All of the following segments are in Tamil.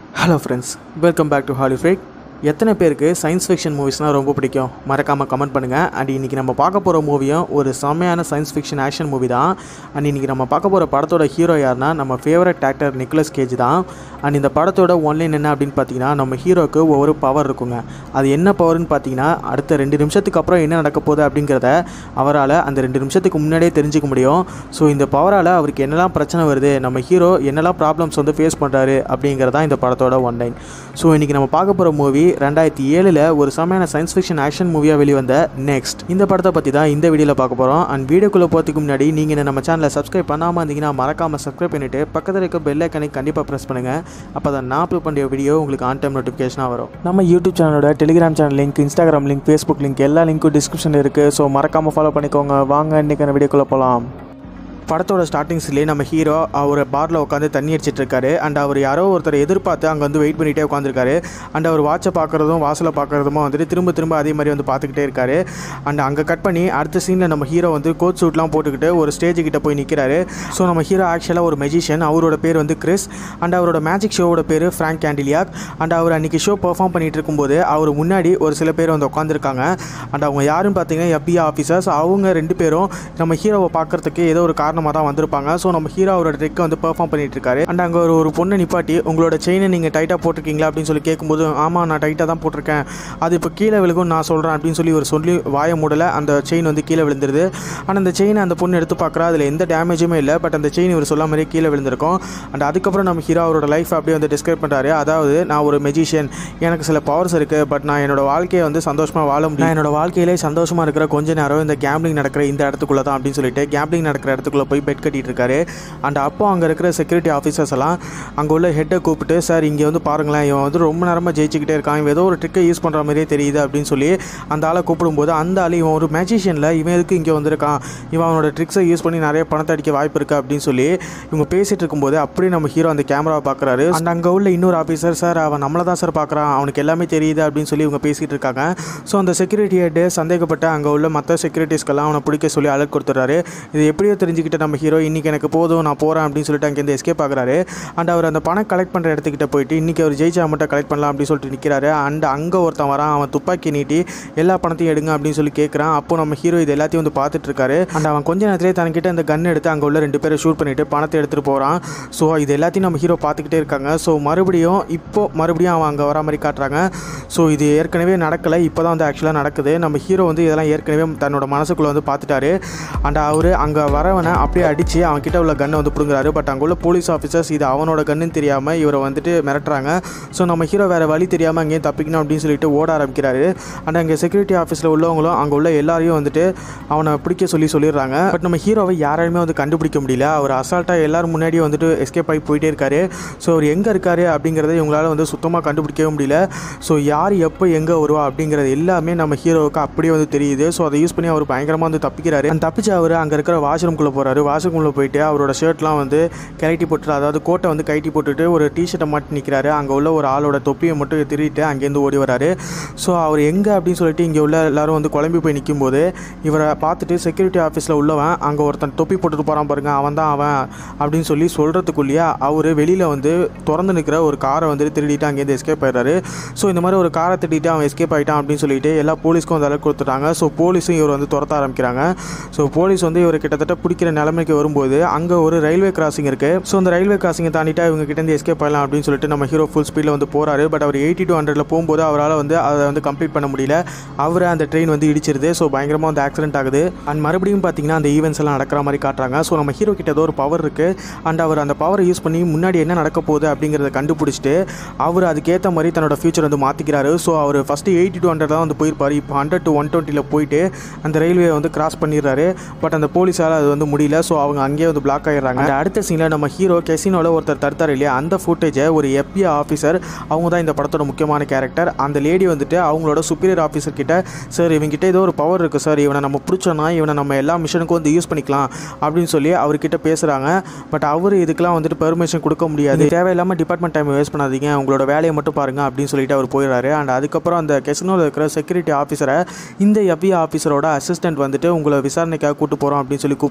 hello friends welcome back to ஹாலிஃபேக் எத்தனை பேருக்கு சயின்ஸ் ஃபிக்ஷன் மூவிஸ்னால் ரொம்ப பிடிக்கும் மறக்காமல் கமெண்ட் பண்ணுங்கள் அண்ட் இன்றைக்கி நம்ம பார்க்க போகிற மூவியும் ஒரு செம்மையான சயின்ஸ் ஃபிக்ஷன் ஆக்ஷன் மூவி தான் அண்ட் இன்றைக்கி நம்ம பார்க்க போகிற படத்தோட ஹீரோ யாருன்னா நம்ம ஃபேவரட் ஆக்டர் நிக்லஸ் கேஜ் தான் அண்ட் இந்த படத்தோட ஒன்லைன் என்ன அப்படின்னு பார்த்தீங்கன்னா நம்ம ஹீரோக்கு ஒவ்வொரு பவர் இருக்குங்க அது என்ன பவர்னு பார்த்தீங்கன்னா அடுத்த ரெண்டு நிமிஷத்துக்கு அப்புறம் என்ன நடக்க போகுது அப்படிங்கிறத அவரால் அந்த ரெண்டு நிமிஷத்துக்கு முன்னாடியே தெரிஞ்சுக்க முடியும் ஸோ இந்த பவரால் அவருக்கு என்னெல்லாம் பிரச்சனை வருது நம்ம ஹீரோ என்னெல்லாம் ப்ராப்ளம்ஸ் வந்து ஃபேஸ் பண்ணுறாரு அப்படிங்கிறதான் இந்த படத்தோட ஒன்லைன் ஸோ இன்றைக்கி நம்ம பார்க்க போகிற மூவி ரெண்டாயிரத்தி ஏழில் ஒரு செமையான சயின்ஸ் ஃபிக்ஷன் ஆக்ஷன் மூவியாக வெளிவந்த நெக்ஸ்ட் இந்த படத்தை பற்றி தான் இந்த வீடியோவில் பார்க்க போகிறோம் அண்ட் வீடியோக்குள்ளே போகிறதுக்கு முன்னாடி நீங்கள் என்ன நம்ம சேனலை சப்ஸ்கிரைப் பண்ணாமல் இருந்தீங்கன்னா மறக்காமல் சப்ஸ்கிரைப் பண்ணிவிட்டு பக்கத்தில் இருக்க பெல் ஐக்கனை கண்டிப்பாக ப்ரெஸ் பண்ணுங்கள் அப்போ தான் நான் அப்லோட் பண்ணுற வீடியோ உங்களுக்கு ஆன் டைம் நோட்டிஃபிகேஷனாக வரும் நம்ம யூடியூப் சேனலோட Telegram channel link Instagram link Facebook link எல்லா லிங்க்கும் டிஸ்கிரிப்ஷனில் இருக்குது ஸோ மறக்காமல் ஃபாலோ பண்ணிக்கோங்க வாங்க இன்றைக்கான வீடியோக்குள்ளே போகலாம் படத்தோட ஸ்டார்டிங்ஸ்லேயே நம்ம ஹீரோ அவர் பாரில் உட்காந்து தண்ணி அடிச்சிட்டு இருக்காரு அண்ட் அவர் யாரோ ஒருத்தர் எதிர்பார்த்து அங்கே வந்து வெயிட் பண்ணிகிட்டே உட்காந்துருக்காரு அண்ட் அவர் வாட்சை பார்க்குறதும் வாசலை பார்க்குறதுமா வந்துட்டு திரும்ப திரும்ப அதே மாதிரி வந்து பார்த்துக்கிட்டே இருக்காரு அண்ட் அங்கே கட் பண்ணி அடுத்த சீனில் நம்ம ஹீரோ வந்து கோட் சூட்லாம் போட்டுக்கிட்டு ஒரு ஸ்டேஜ் கிட்ட போய் நிற்கிறாரு ஸோ நம்ம ஹீரோ ஆக்சுவலாக ஒரு மெஜிஷியன் அவரோட பேர் வந்து கிறிஸ் அண்ட் அவரோட மேஜிக் ஷோவோட பேர் ஃப்ராங்க் கேண்டிலியாக் அண்ட் அவர் அன்றைக்கி ஷோ பெர்ஃபார்ம் பண்ணிட்டு இருக்கும்போது அவர் முன்னாடி ஒரு சில பேர் வந்து உட்காந்துருக்காங்க அண்ட் அவங்க யாருன்னு பார்த்தீங்கன்னா எஃபிஐ ஆஃபீஸர்ஸ் அவங்க ரெண்டு பேரும் நம்ம ஹீரோவை பார்க்கறதுக்கு ஏதோ ஒரு காரணமாக தான் வந்திருப்பாங்க ஸோ நம்ம ஹீரோ அவரோட ட்ரிக்கை வந்து பெர்ஃபார்ம் பண்ணிட்டு இருக்காரு அண்ட் அங்கே ஒரு ஒரு பொண்ணை நிப்பாட்டி உங்களோட செயினை நீங்கள் டைட்டாக போட்டிருக்கீங்களா அப்படின்னு சொல்லி கேட்கும்போது ஆமாம் நான் டைட்டாக தான் போட்டிருக்கேன் அது இப்போ கீழே விழுகும் நான் சொல்கிறேன் அப்படின்னு சொல்லி ஒரு சொல்லி வாய மூடலை அந்த செயின் வந்து கீழே விழுந்துருது ஆனால் அந்த செயினை அந்த பொண்ணு எடுத்து பார்க்குறா அதில் எந்த டேமேஜுமே இல்லை பட் அந்த செயின் இவர் சொல்ல மாதிரியே கீழே விழுந்திருக்கும் அண்ட் அதுக்கப்புறம் நம்ம ஹீரோ அவரோட லைஃப் அப்படியே வந்து டிஸ்கிரைப் பண்ணுறாரு அதாவது நான் ஒரு மெஜிஷியன் எனக்கு சில பவர்ஸ் இருக்குது பட் நான் என்னோட வாழ்க்கையை வந்து சந்தோஷமாக வாழ முடியும் நான் என்னோட வாழ்க்கையிலே சந்தோஷமாக இருக்கிற கொஞ்ச நேரம் இந்த கேம்பிளிங் நடக்கிற இந்த இடத்துக்குள்ள தான் அப்படின்னு சொல்லிட்டு கேம்பிளிங் நடக்கிற இடத்துக்குள்ள போய் பெட் கட்டிட்டு இருக்காரு அண்ட் அப்போ அங்கே இருக்கிற செக்யூரிட்டி ஆஃபீஸர்ஸ் எல்லாம் அங்கே உள்ள ஹெட்டை கூப்பிட்டு சார் இங்கே வந்து பாருங்களேன் இவன் வந்து ரொம்ப நேரமாக ஜெயிச்சுக்கிட்டே இருக்கான் இவன் ஏதோ ஒரு ட்ரிக்கை யூஸ் பண்ணுற மாதிரியே தெரியுது அப்படின்னு சொல்லி அந்த ஆளை கூப்பிடும்போது அந்த ஆள் இவன் ஒரு மேஜிஷியனில் இவன் எதுக்கு இங்கே வந்திருக்கான் இவன் அவனோட ட்ரிக்ஸை யூஸ் பண்ணி நிறைய பணத்தை அடிக்க வாய்ப்பு இருக்குது அப்படின்னு சொல்லி இவங்க பேசிகிட்டு இருக்கும்போது அப்படியே நம்ம ஹீரோ அந்த கேமராவை பார்க்குறாரு அண்ட் அங்கே உள்ள இன்னொரு ஆஃபீஸர் சார் அவன் நம்மளை தான் சார் பார்க்குறான் அவனுக்கு எல்லாமே தெரியுது அப்படின்னு சொல்லி இவங்க பேசிகிட்டு இருக்காங்க ஸோ அந்த செக்யூரிட்டி ஹெட்டு சந்தேகப்பட்ட அங்கே உள்ள மற்ற செக்யூரிட்டிஸ்க்கெல்லாம் அவனை பிடிக்க சொல்லி அலர்ட் கொடுத்துட்றாரு இது எப்படியோ தெரிஞ்சுக்கிட்ட நம்ம ஹீரோ இன்றைக்கி எனக்கு போதும் நான் போகிறேன் அப்படின்னு சொல்லிட்டு அங்கேருந்து எஸ்கேப் ஆகுறாரு அண்ட் அவர் அந்த பணம் கலெக்ட் பண்ணுற இடத்துக்கிட்ட போயிட்டு இன்றைக்கி அவர் ஜெயிச்சா மட்டும் கலெக்ட் பண்ணலாம் அப்படின்னு சொல்லிட்டு நிற்கிறாரு அண்ட் அங்கே ஒருத்தன் வரான் அவன் துப்பாக்கி நீட்டி எல்லா பணத்தையும் எடுங்க அப்படின்னு சொல்லி கேட்குறான் அப்போ நம்ம ஹீரோ இது எல்லாத்தையும் வந்து பார்த்துட்டு இருக்காரு அண்ட் அவன் கொஞ்ச நேரத்திலே தனக்கிட்ட அந்த கன் எடுத்து அங்கே உள்ள ரெண்டு பேரை ஷூட் பண்ணிட்டு பணத்தை எடுத்துகிட்டு போகிறான் ஸோ இது எல்லாத்தையும் நம்ம ஹீரோ பார்த்துக்கிட்டே இருக்காங்க ஸோ மறுபடியும் இப்போ மறுபடியும் அவன் அங்கே வர மாதிரி காட்டுறாங்க ஸோ இது ஏற்கனவே நடக்கலை இப்போ தான் வந்து ஆக்சுவலாக நடக்குது நம்ம ஹீரோ வந்து இதெல்லாம் ஏற்கனவே தன்னோட மனசுக்குள்ளே வந்து பார்த்துட்டாரு அண்ட் அவர் அங்கே வரவனை அப்படியே அடித்து அவன் கிட்ட உள்ள கன்னை வந்து பிடுங்குறாரு பட் அங்கே உள்ள போலீஸ் ஆஃபீஸர்ஸ் இது அவனோட கன்னுன்னு தெரியாமல் இவரை வந்துட்டு மிரட்டுறாங்க ஸோ நம்ம ஹீரோ வேறு வழி தெரியாமல் அங்கேயும் தப்பிக்கணும் அப்படின்னு சொல்லிட்டு ஓட ஆரம்பிக்கிறாரு அண்ட் அங்கே செக்யூரிட்டி ஆஃபீஸில் உள்ளவங்களும் அங்கே உள்ள எல்லாரையும் வந்துட்டு அவனை பிடிக்க சொல்லி சொல்லிடுறாங்க பட் நம்ம ஹீரோவை யாராலுமே வந்து கண்டுபிடிக்க முடியல அவர் அசால்ட்டாக எல்லாரும் முன்னாடியே வந்துட்டு எஸ்கேப் ஆகி போயிட்டே இருக்காரு ஸோ அவர் எங்கே இருக்காரு அப்படிங்கிறத இவங்களால வந்து சுத்தமாக கண்டுபிடிக்கவே முடியல ஸோ யார் எப்போ எங்கே வருவா அப்படிங்கிறது எல்லாமே நம்ம ஹீரோவுக்கு அப்படியே வந்து தெரியுது ஸோ அதை யூஸ் பண்ணி அவர் பயங்கரமாக வந்து தப்பிக்கிறாரு அந்த தப்பிச்சு அவர் அங்கே இருக்கிற வாஷ்ரூம்குள்ளே போகிறாரு வாஷ்ரூம்குள்ளே போயிட்டு அவரோட ஷர்ட்லாம் வந்து கழட்டி போட்டு அதாவது கோட்டை வந்து கைட்டி போட்டுட்டு ஒரு டிஷர்ட்டை மாட்டி நிற்கிறாரு அங்கே உள்ள ஒரு ஆளோட தொப்பியை மட்டும் திருட்டு அங்கேருந்து ஓடி வராரு ஸோ அவர் எங்கே அப்படின்னு சொல்லிட்டு இங்கே உள்ள எல்லாரும் வந்து குழம்பி போய் நிற்கும்போது இவரை பார்த்துட்டு செக்யூரிட்டி ஆஃபீஸில் உள்ளவன் அங்கே ஒருத்தன் தொப்பி போட்டுட்டு போகிறான் பாருங்க அவன் தான் அவன் அப்படின்னு சொல்லி சொல்கிறதுக்குள்ளேயே அவர் வெளியில் வந்து திறந்து நிற்கிற ஒரு காரை வந்து திருடிட்டு அங்கேருந்து எஸ்கேப் ஆயிடுறாரு ஸோ இந்த மாதிரி ஒரு காரை திருடிட்டு அவன் எஸ்கேப் ஆகிட்டான் அப்படின்னு சொல்லிட்டு எல்லா போலீஸ்க்கும் வந்து அலர்ட் கொடுத்துட்டாங்க ஸோ போலீஸும் இவர் வந்து துரத்த ஆரம்பிக்கிறாங்க ஸோ போலீஸ் வந்து இவர் கிட்டத்தட்ட பிடிக்கிற நிலைமைக்கு வரும்போது அங்கே ஒரு ரயில்வே கிராசிங் இருக்குது ஸோ அந்த ரயில்வே கிராசிங்கை தாண்டிட்டா இவங்க கிட்டேருந்து எஸ்கேப் ஆகலாம் அப்படின்னு சொல்லிட்டு நம்ம ஹீரோ ஃபுல் ஸ்பீடில் வந்து போகிறாரு பட் அவர் எயிட்டி டூ ஹண்ட்ரடில் போகும்போது அவரால் வந்து அதை வந்து கம்ப்ளீட் பண்ண முடியல அவரை அந்த ட்ரெயின் வந்து இடிச்சிருது ஸோ பயங்கரமாக வந்து ஆக்சிடென்ட் ஆகுது அண்ட் மறுபடியும் பார்த்தீங்கன்னா அந்த ஈவெண்ட்ஸ் எல்லாம் நடக்கிற மாதிரி காட்டுறாங்க ஸோ நம்ம ஹீரோ கிட்ட ஏதோ ஒரு பவர் இருக்குது அண்ட் அவர் அந்த பவரை யூஸ் பண்ணி முன்னாடி என்ன நடக்க போகுது அப்படிங்கிறத கண்டுபிடிச்சிட்டு அவர் அதுக்கேற்ற மாதிரி தன்னோட ஃபியூச்சர் வந்து மாற்றிக்கிறாரு ஸோ அவர் ஃபஸ்ட்டு எயிட்டி டூ ஹண்ட்ரட் தான் வந்து போயிருப்பார் இப்போ ஹண்ட்ரட் டு ஒன் டுவெண்ட்டியில் போயிட்டு அந்த ரயில்வே வந்து கிராஸ் பண்ணிடுறாரு பட் அந்த போலீஸால் அது வந்து முடியல ஸோ அவங்க அங்கேயே வந்து பிளாக் ஆகிடுறாங்க அந்த அடுத்த சீனில் நம்ம ஹீரோ கெசினோவில் ஒருத்தர் தடுத்தார் இல்லையா அந்த ஃபுட்டேஜை ஒரு எஃபிஐ ஆஃபீஸர் அவங்க தான் இந்த படத்தோட முக்கியமான கேரக்டர் அந்த லேடி வந்துட்டு அவங்களோட சுப்பீரியர் ஆஃபீஸர் கிட்ட சார் இவங்கிட்ட ஏதோ ஒரு பவர் இருக்குது சார் இவனை நம்ம பிடிச்சோன்னா இவனை நம்ம எல்லா மிஷனுக்கும் வந்து யூஸ் பண்ணிக்கலாம் அப்படின்னு சொல்லி அவர்கிட்ட பேசுகிறாங்க பட் அவர் இதுக்கெல்லாம் வந்துட்டு பெர்மிஷன் கொடுக்க முடியாது தேவையில்லாமல் டிபார்ட்மெண்ட் டைம் வேஸ்ட் பண்ணாதீங்க உங்களோட வேலையை மட்டும் பாருங்க அப்படின்னு சொல்லிட்டு அவர் போயிடுறாரு அண்ட் அதுக்கப்புறம் அந்த கெசினோவில் இருக்கிற செக்யூரிட்டி ஆஃபீஸரை இந்த எஃபிஐ ஆஃபீஸரோட அசிஸ்டன்ட் வந்துட்டு உங்களை விசாரணைக்காக கூட்டு போகிறோம் அப்படின்னு சொல்லி கூப்பிட்றாரு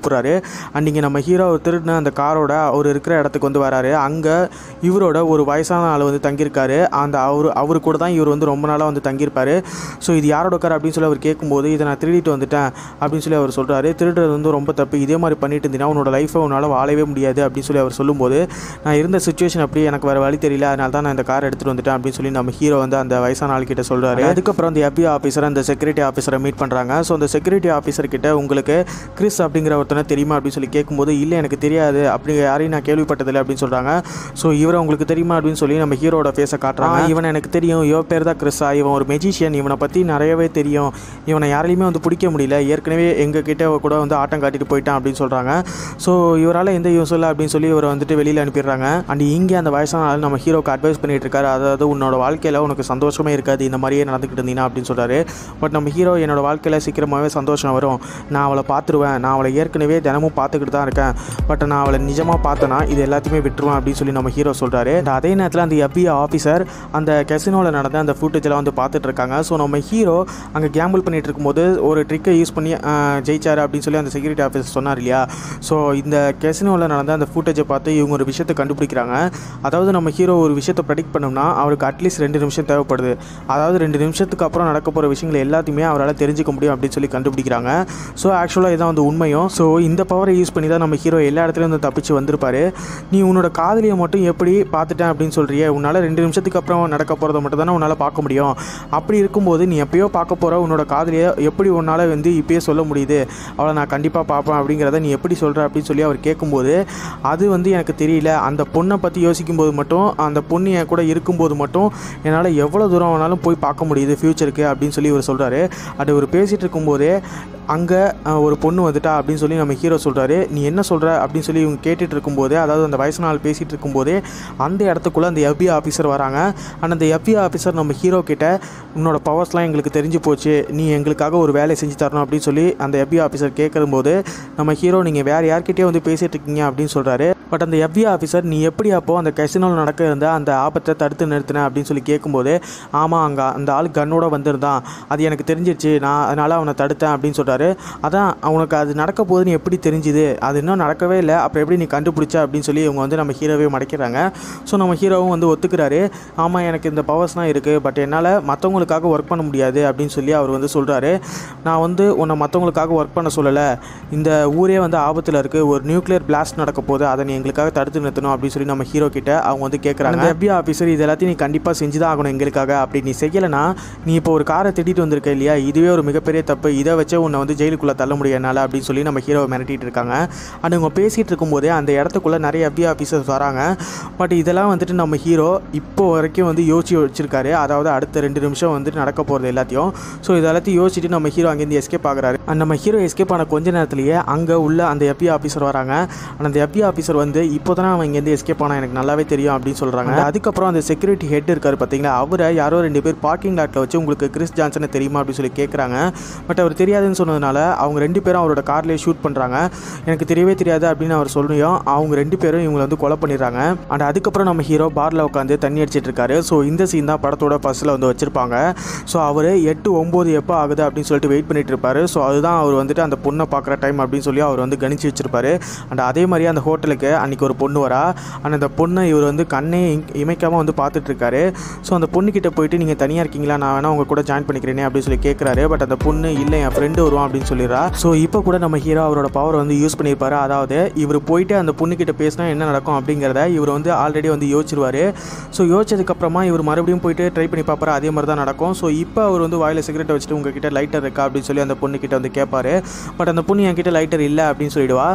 அண்ட் இங்கே நம்ம ஹீரோ திருடின அந்த காரோட அவர் இருக்கிற இடத்துக்கு வந்து வராரு அங்கே இவரோட ஒரு வயசான ஆள் வந்து தங்கியிருக்காரு அந்த அவர் அவர் கூட தான் இவர் வந்து ரொம்ப நாளாக வந்து தங்கியிருப்பார் ஸோ இது யாரோட கார் அப்படின்னு சொல்லி அவர் கேட்கும்போது இதை நான் திருடிட்டு வந்துட்டேன் அப்படின்னு சொல்லி அவர் சொல்கிறாரு திருடுறது வந்து ரொம்ப தப்பு இதே மாதிரி பண்ணிட்டு இருந்தீங்கன்னா உன்னோட லைஃப்பை உன்னால் வாழவே முடியாது அப்படின்னு சொல்லி அவர் சொல்லும்போது நான் இருந்த சுச்சுவேஷன் அப்படி எனக்கு வேறு வழி தெரியல அதனால தான் நான் இந்த கார் எடுத்துகிட்டு வந்துட்டேன் அப்படின்னு சொல்லி நம்ம ஹீரோ வந்து அந்த வயசான ஆள்கிட்ட சொல்கிறாரு அதுக்கப்புறம் அந்த FBI ஆஃபீஸர் அந்த செக்யூரிட்டி ஆஃபீஸரை மீட் பண்ணுறாங்க ஸோ அந்த செக்யூரிட்டி ஆஃபீஸர் கிட்ட உங்களுக்கு கிறிஸ் அப்படிங்கிற ஒருத்தனை தெரியுமா அப்படின்னு சொல்லி கேட்கும்போது இல்லை எனக்கு தெரியாது அப்படி யாரையும் நான் கேள்விப்பட்டதில்லை அப்படின்னு சொல்கிறாங்க ஸோ இவரை உங்களுக்கு தெரியுமா அப்படின்னு சொல்லி நம்ம ஹீரோட ஃபேஸை காட்டுறாங்க இவன் எனக்கு தெரியும் இவன் பேர் தான் கிறிஸா இவன் ஒரு மெஜிஷியன் இவனை பற்றி நிறையவே தெரியும் இவனை யாராலையுமே வந்து பிடிக்க முடியல ஏற்கனவே எங்கள் கிட்ட கூட வந்து ஆட்டம் காட்டிட்டு போயிட்டான் அப்படின்னு சொல்கிறாங்க ஸோ இவரால் எந்த யூஸ் இல்லை அப்படின்னு சொல்லி இவரை வந்துட்டு வெளியில் அனுப்பிடுறாங்க அண்ட் இங்கே அந்த வயசான ஆள் நம்ம ஹீரோக்கு அட்வைஸ் பண்ணிட்டு இருக்காரு அதாவது உன்னோட வாழ்க்கையில் உனக்கு சந்தோஷமே இருக்காது இந்த மாதிரியே நடந்துக்கிட்டு இருந்தீங்கன்னா அப்படின்னு சொல்கிறாரு பட் நம்ம ஹீரோ என்னோட வாழ்க்கையில் சீக்கிரமாகவே சந்தோஷம் வரும் நான் அவளை பார்த்துருவேன் நான் அவளை ஏற்கனவே தினமும் பார்த்துக்கிட்டு தான் இருக்கேன் பட் நான் அவளை நிஜமாக பார்த்தேன்னா இது எல்லாத்தையுமே விட்டுருவேன் அப்படின்னு சொல்லி நம்ம ஹீரோ சொல்கிறாரு அதே நேரத்தில் அந்த FBI ஆஃபீஸர் அந்த கெசினோவில் நடந்த அந்த ஃபுட்டேஜெலாம் வந்து பார்த்துட்டு இருக்காங்க ஸோ நம்ம ஹீரோ அங்கே கேம்பிள் பண்ணிட்டு இருக்கும்போது ஒரு ட்ரிக்கை யூஸ் பண்ணி ஆஹ், ஜெயிச்சாரு அப்படின்னு சொல்லி அந்த செக்யூரிட்டி ஆஃபீஸர் சொன்னார் இல்லையா ஸோ இந்த கெசினோவில் நடந்த அந்த ஃபுட்டேஜை பார்த்து இவங்க ஒரு விஷயத்தை கண்டுபிடிக்கிறாங்க அதாவது நம்ம ஹீரோ ஒரு விஷயத்தை ப்ரெடிக்ட் பண்ணோம்னா அவருக்கு அட்லீஸ்ட் ரெண்டு நிமிஷம் தேவைப்படுது அதாவது ரெண்டு நிமிஷத்துக்கு அப்புறம் நடக்க போகிற விஷயங்கள் எல்லாத்தையுமே அவரால் தெரிஞ்சுக்க முடியும் அப்படின்னு சொல்லி கண்டுபிடிக்கிறாங்க ஸோ ஆக்சுவலாக இதான் வந்து உண்மையும் ஸோ இந்த பவரை யூஸ் பண்ணி தான் நம்ம ஹீரோ எல்லா இடத்துலையும் வந்து தப்பிச்சு வந்திருப்பாரு நீ உன்னோட காதலியை மட்டும் எப்படி பார்த்துட்டேன் அப்படின்னு சொல்றியே உன்னால் ரெண்டு நிமிஷத்துக்கு அப்புறம் நடக்க போகிறத மட்டும் தானே உன்னால் பார்க்க முடியும் அப்படி இருக்கும்போது நீ எப்பயோ பார்க்க போகிற உன்னோட காதலியை எப்படி உன்னால் வந்து இப்பயே சொல்ல முடியுது அவளை நான் கண்டிப்பாக பார்ப்பேன் அப்படிங்கிறத நீ எப்படி சொல்கிற அப்படின்னு சொல்லி அவர் கேட்கும்போது அது வந்து எனக்கு தெரியல அந்த பொண்ணை பற்றி யோசிக்கும்போது மட்டும் அந்த பொண்ணு என் கூட இருக்கும்போது மட்டும் என்னால் எவ்வளோ தூரம் வேணாலும் போய் பார்க்க முடியுது ஃப்யூச்சருக்கு அப்படின்னு சொல்லி இவர் சொல்கிறாரு அது இவர் பேசிகிட்டு இருக்கும்போதே அங்கே ஒரு பொண்ணு வந்துட்டா அப்படின்னு சொல்லி நம்ம ஹீரோ சொல்கிறாரு நீ என்ன சொல்கிற அப்படின்னு சொல்லி இவங்க கேட்டுட்டு இருக்கும்போதே அதாவது அந்த வயசான ஆள் பேசிகிட்டு இருக்கும்போதே அந்த இடத்துக்குள்ளே அந்த FBI ஆஃபீஸர் வராங்க ஆனால் அந்த FBI ஆஃபீஸர் நம்ம ஹீரோ கிட்ட உன்னோட பவர்ஸ்லாம் எங்களுக்கு தெரிஞ்சு போச்சு நீ எங்களுக்காக ஒரு வேலையை செஞ்சு தரணும் அப்படின்னு சொல்லி அந்த FBI ஆஃபீஸர் கேட்கும்போது நம்ம ஹீரோ நீங்கள் வேறு யார்கிட்டயோ வந்து பேசிகிட்டு இருக்கீங்க அப்படின்னு சொல்கிறாரு பட் அந்த FBI ஆஃபீஸர் நீ எப்படி அப்போ அந்த கசினோவில் நடக்க இருந்த அந்த ஆபத்தை தடுத்து நிறுத்தின அப்படின்னு சொல்லி கேட்கும்போது ஆமாம் அங்கே அந்த ஆள் கன்னோட வந்திருந்தான் அது எனக்கு தெரிஞ்சிருச்சு நான் அதனால் அவனை தடுத்தேன் அப்படின்னு சொல்கிறாரு அதான் அவனுக்கு அது நடக்க போகுதுன்னு எப்படி தெரிஞ்சுது அது இன்னும் நடக்கவே இல்லை அப்புறம் எப்படி நீ கண்டுபிடிச்ச அப்படின்னு சொல்லி இவங்க வந்து நம்ம ஹீரோவே மடைக்கிறாங்க ஸோ நம்ம ஹீரோவும் வந்து ஒத்துக்கிறாரு ஆமாம் எனக்கு இந்த பவர்ஸ்லாம் இருக்குது பட் என்னால் மற்றவங்களுக்காக ஒர்க் பண்ண முடியாது அப்படின்னு சொல்லி அவர் வந்து சொல்கிறாரு நான் வந்து உன்னை மற்றவங்களுக்காக ஒர்க் பண்ண சொல்லலை இந்த ஊரே வந்து ஆபத்தில் இருக்குது ஒரு நியூக்ளியர் பிளாஸ்ட் நடக்க போகுது அதை நீ எங்களுக்காக தடுத்து நிறுத்தணும் அப்படின்னு சொல்லி நம்ம ஹீரோ கிட்ட அவங்க வந்து கேட்குறாங்க FBI ஆஃபீஸர் இது எல்லாத்தையும் நீ கண்டிப்பாக செஞ்சு தான் ஆகணும் எங்களுக்காக அப்படி நீ செய்யலைன்னா நீ இப்போ ஒரு காரை திட்டிட்டு வந்திருக்க இல்லையா இதுவே ஒரு மிகப்பெரிய தப்பு இதை வச்சே உன்னை வந்து ஜெயிலுக்குள்ளே தள்ள முடியும் என்னால் அப்படின்னு சொல்லி நம்ம ஹீரோவை மிரட்டிட்டு இருக்காங்க அண்ட் இவங்க பேசிகிட்டு இருக்கும்போதே அந்த இடத்துக்குள்ளே நிறைய FBI ஆஃபீஸர்ஸ் வராங்க பட் இதெல்லாம் வந்துட்டு நம்ம ஹீரோ இப்போ வரைக்கும் வந்து யோசிச்சு வச்சிருக்காரு அதாவது அடுத்த ரெண்டு நிமிஷம் வந்துட்டு நடக்க போகிறது எல்லாத்தையும் ஸோ இது எல்லாத்தையும் யோசிச்சுட்டு நம்ம ஹீரோ அங்கேருந்து எஸ்கேப் ஆகுறாரு அண்ட் நம்ம ஹீரோ எஸ்கேப் ஆன கொஞ்ச நேரத்திலேயே அங்கே உள்ள அந்த FBI ஆஃபீஸர் வராங்க அண்ட் அந்த FBI ஆஃபீஸர் வந்து இப்போ தான் அவன் இங்கேருந்து எஸ்கேப் ஆனா எனக்கு நல்லாவே தெரியும் அப்படின்னு சொல்கிறாங்க அதுக்கப்புறம் அந்த செக்யூரிட்டி ஹெட் இருக்காரு பார்த்தீங்களா அவரை யாரோ ரெண்டு பேர் பார்க்கிங் லாட்டில் வச்சு உங்களுக்கு கிறிஸ் ஜான்சனை தெரியுமா அப்படின்னு சொல்லி கேட்குறாங்க பட் அவர் தெரியாதுன்னு சொன்னதுனால அவங்க ரெண்டு பேரும் அவரோட கார்லேயே ஷூட் பண்ணுறாங்க எனக்கு தெரியவே தெரியாது அப்படின்னு அவர் சொல்லியும் அவங்க ரெண்டு பேரும் இவங்களை வந்து கொலை பண்ணிடுறாங்க அண்ட் அதுக்கப்புறம் நம்ம ஹீரோ பாரில் உட்காந்து தண்ணி அடிச்சிட்டு இருக்காரு ஸோ இந்த சீன் தான் படத்தோட ஃபர்ஸ்ட்டில் வந்து வச்சிருப்பாங்க ஸோ அவர் எட்டு ஒம்பது எப்போ ஆகுது அப்படின்னு சொல்லிட்டு வெயிட் பண்ணிட்டு இருப்பாரு ஸோ அதுதான் அவர் வந்துட்டு அந்த பொண்ணை பார்க்குற டைம் அப்படின்னு சொல்லி அவர் வந்து கணிச்சு வச்சிருப்பாரு அண்ட் அதே மாதிரி அந்த ஹோட்டலுக்கு அன்னைக்கு ஒரு பொண்ணு வரா அண்ட் அந்த பொண்ணை இவர் வந்து கண்ணே இ- இமைக்காம வந்து பார்த்துட்டு இருக்காரு ஸோ அந்த பொண்ணுக்கிட்ட போயிட்டு நீங்கள் தனியாக இருக்கீங்களா நான் வேணா உங்க கூட ஜாயின் பண்ணிக்கிறேனே அப்படின்னு சொல்லி கேட்குறாரு பட் அந்த பொண்ணு இல்லை என் ஃப்ரெண்டு வருவான் அப்படின்னு சொல்லிடுறா ஸோ இப்போ கூட நம்ம ஹீரோ அவரோட பவர் வந்து யூஸ் பண்ணியிருப்பாரு அதாவது இவர் போயிட்டு அந்த பொண்ணுக்கிட்ட பேசினா என்ன நடக்கும் அப்படிங்கிறத இவர் வந்து ஆல்ரெடி வந்து யோசிச்சிருவாரு ஸோ யோசிச்சதுக்கப்புறமா இவர் மறுபடியும் போயிட்டு ட்ரை பண்ணி பார்ப்பாரு அதே மாதிரி தான் நடக்கும் ஸோ இப்போ அவர் வந்து வாயில் சிகரெட்டை வச்சுட்டு உங்ககிட்ட லைட்டர் இருக்கா அப்படின்னு சொல்லி அந்த பொண்ணுக்கிட்ட வந்து கேட்பாரு பட் அந்த பொண்ணு என்கிட்ட லைட்டர் இல்லை அப்படின்னு சொல்லிடுவா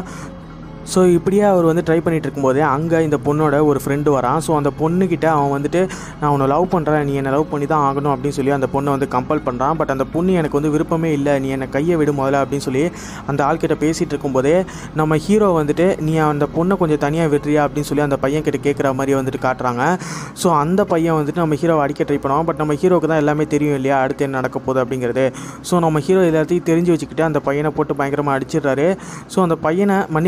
ஸோ இப்படியே அவர் வந்து ட்ரை பண்ணிட்டு இருக்கும்போதே அங்கே இந்த பொண்ணோட ஒரு ஃப்ரெண்டு வரான் ஸோ அந்த பொண்ணுக்கிட்ட அவன் வந்துட்டு நான் உன்னை லவ் பண்ணுறேன் நீ என்னை லவ் பண்ணி தான் ஆகணும் அப்படின்னு சொல்லி அந்த பொண்ணை வந்து கம்பல் பண்ணுறான் பட் அந்த பொண்ணு எனக்கு வந்து விருப்பமே இல்லை நீ என்னை கையை விடு முதல்ல அப்படின்னு சொல்லி அந்த ஆள்கிட்ட பேசிகிட்டு இருக்கும்போதே நம்ம ஹீரோ வந்துட்டு நீ அந்த பொண்ணை கொஞ்சம் தனியாக விடுறியா அப்படின்னு சொல்லி அந்த பையன் கிட்ட கேட்குற மாதிரி வந்துட்டு காட்டுறாங்க ஸோ அந்த பையன் வந்துட்டு நம்ம ஹீரோவை அடிக்க ட்ரை பண்ணுவான் பட் நம்ம ஹீரோக்கு தான் எல்லாமே தெரியும் இல்லையா அடுத்து என்ன நடக்க போகுது அப்படிங்கிறது ஸோ நம்ம ஹீரோ எல்லாத்தையும் தெரிஞ்சு வச்சுக்கிட்டு அந்த பையனை போட்டு பயங்கரமாக அடிச்சிடுறாரு ஸோ அந்த பையனை மன்னிப்பு கேட்க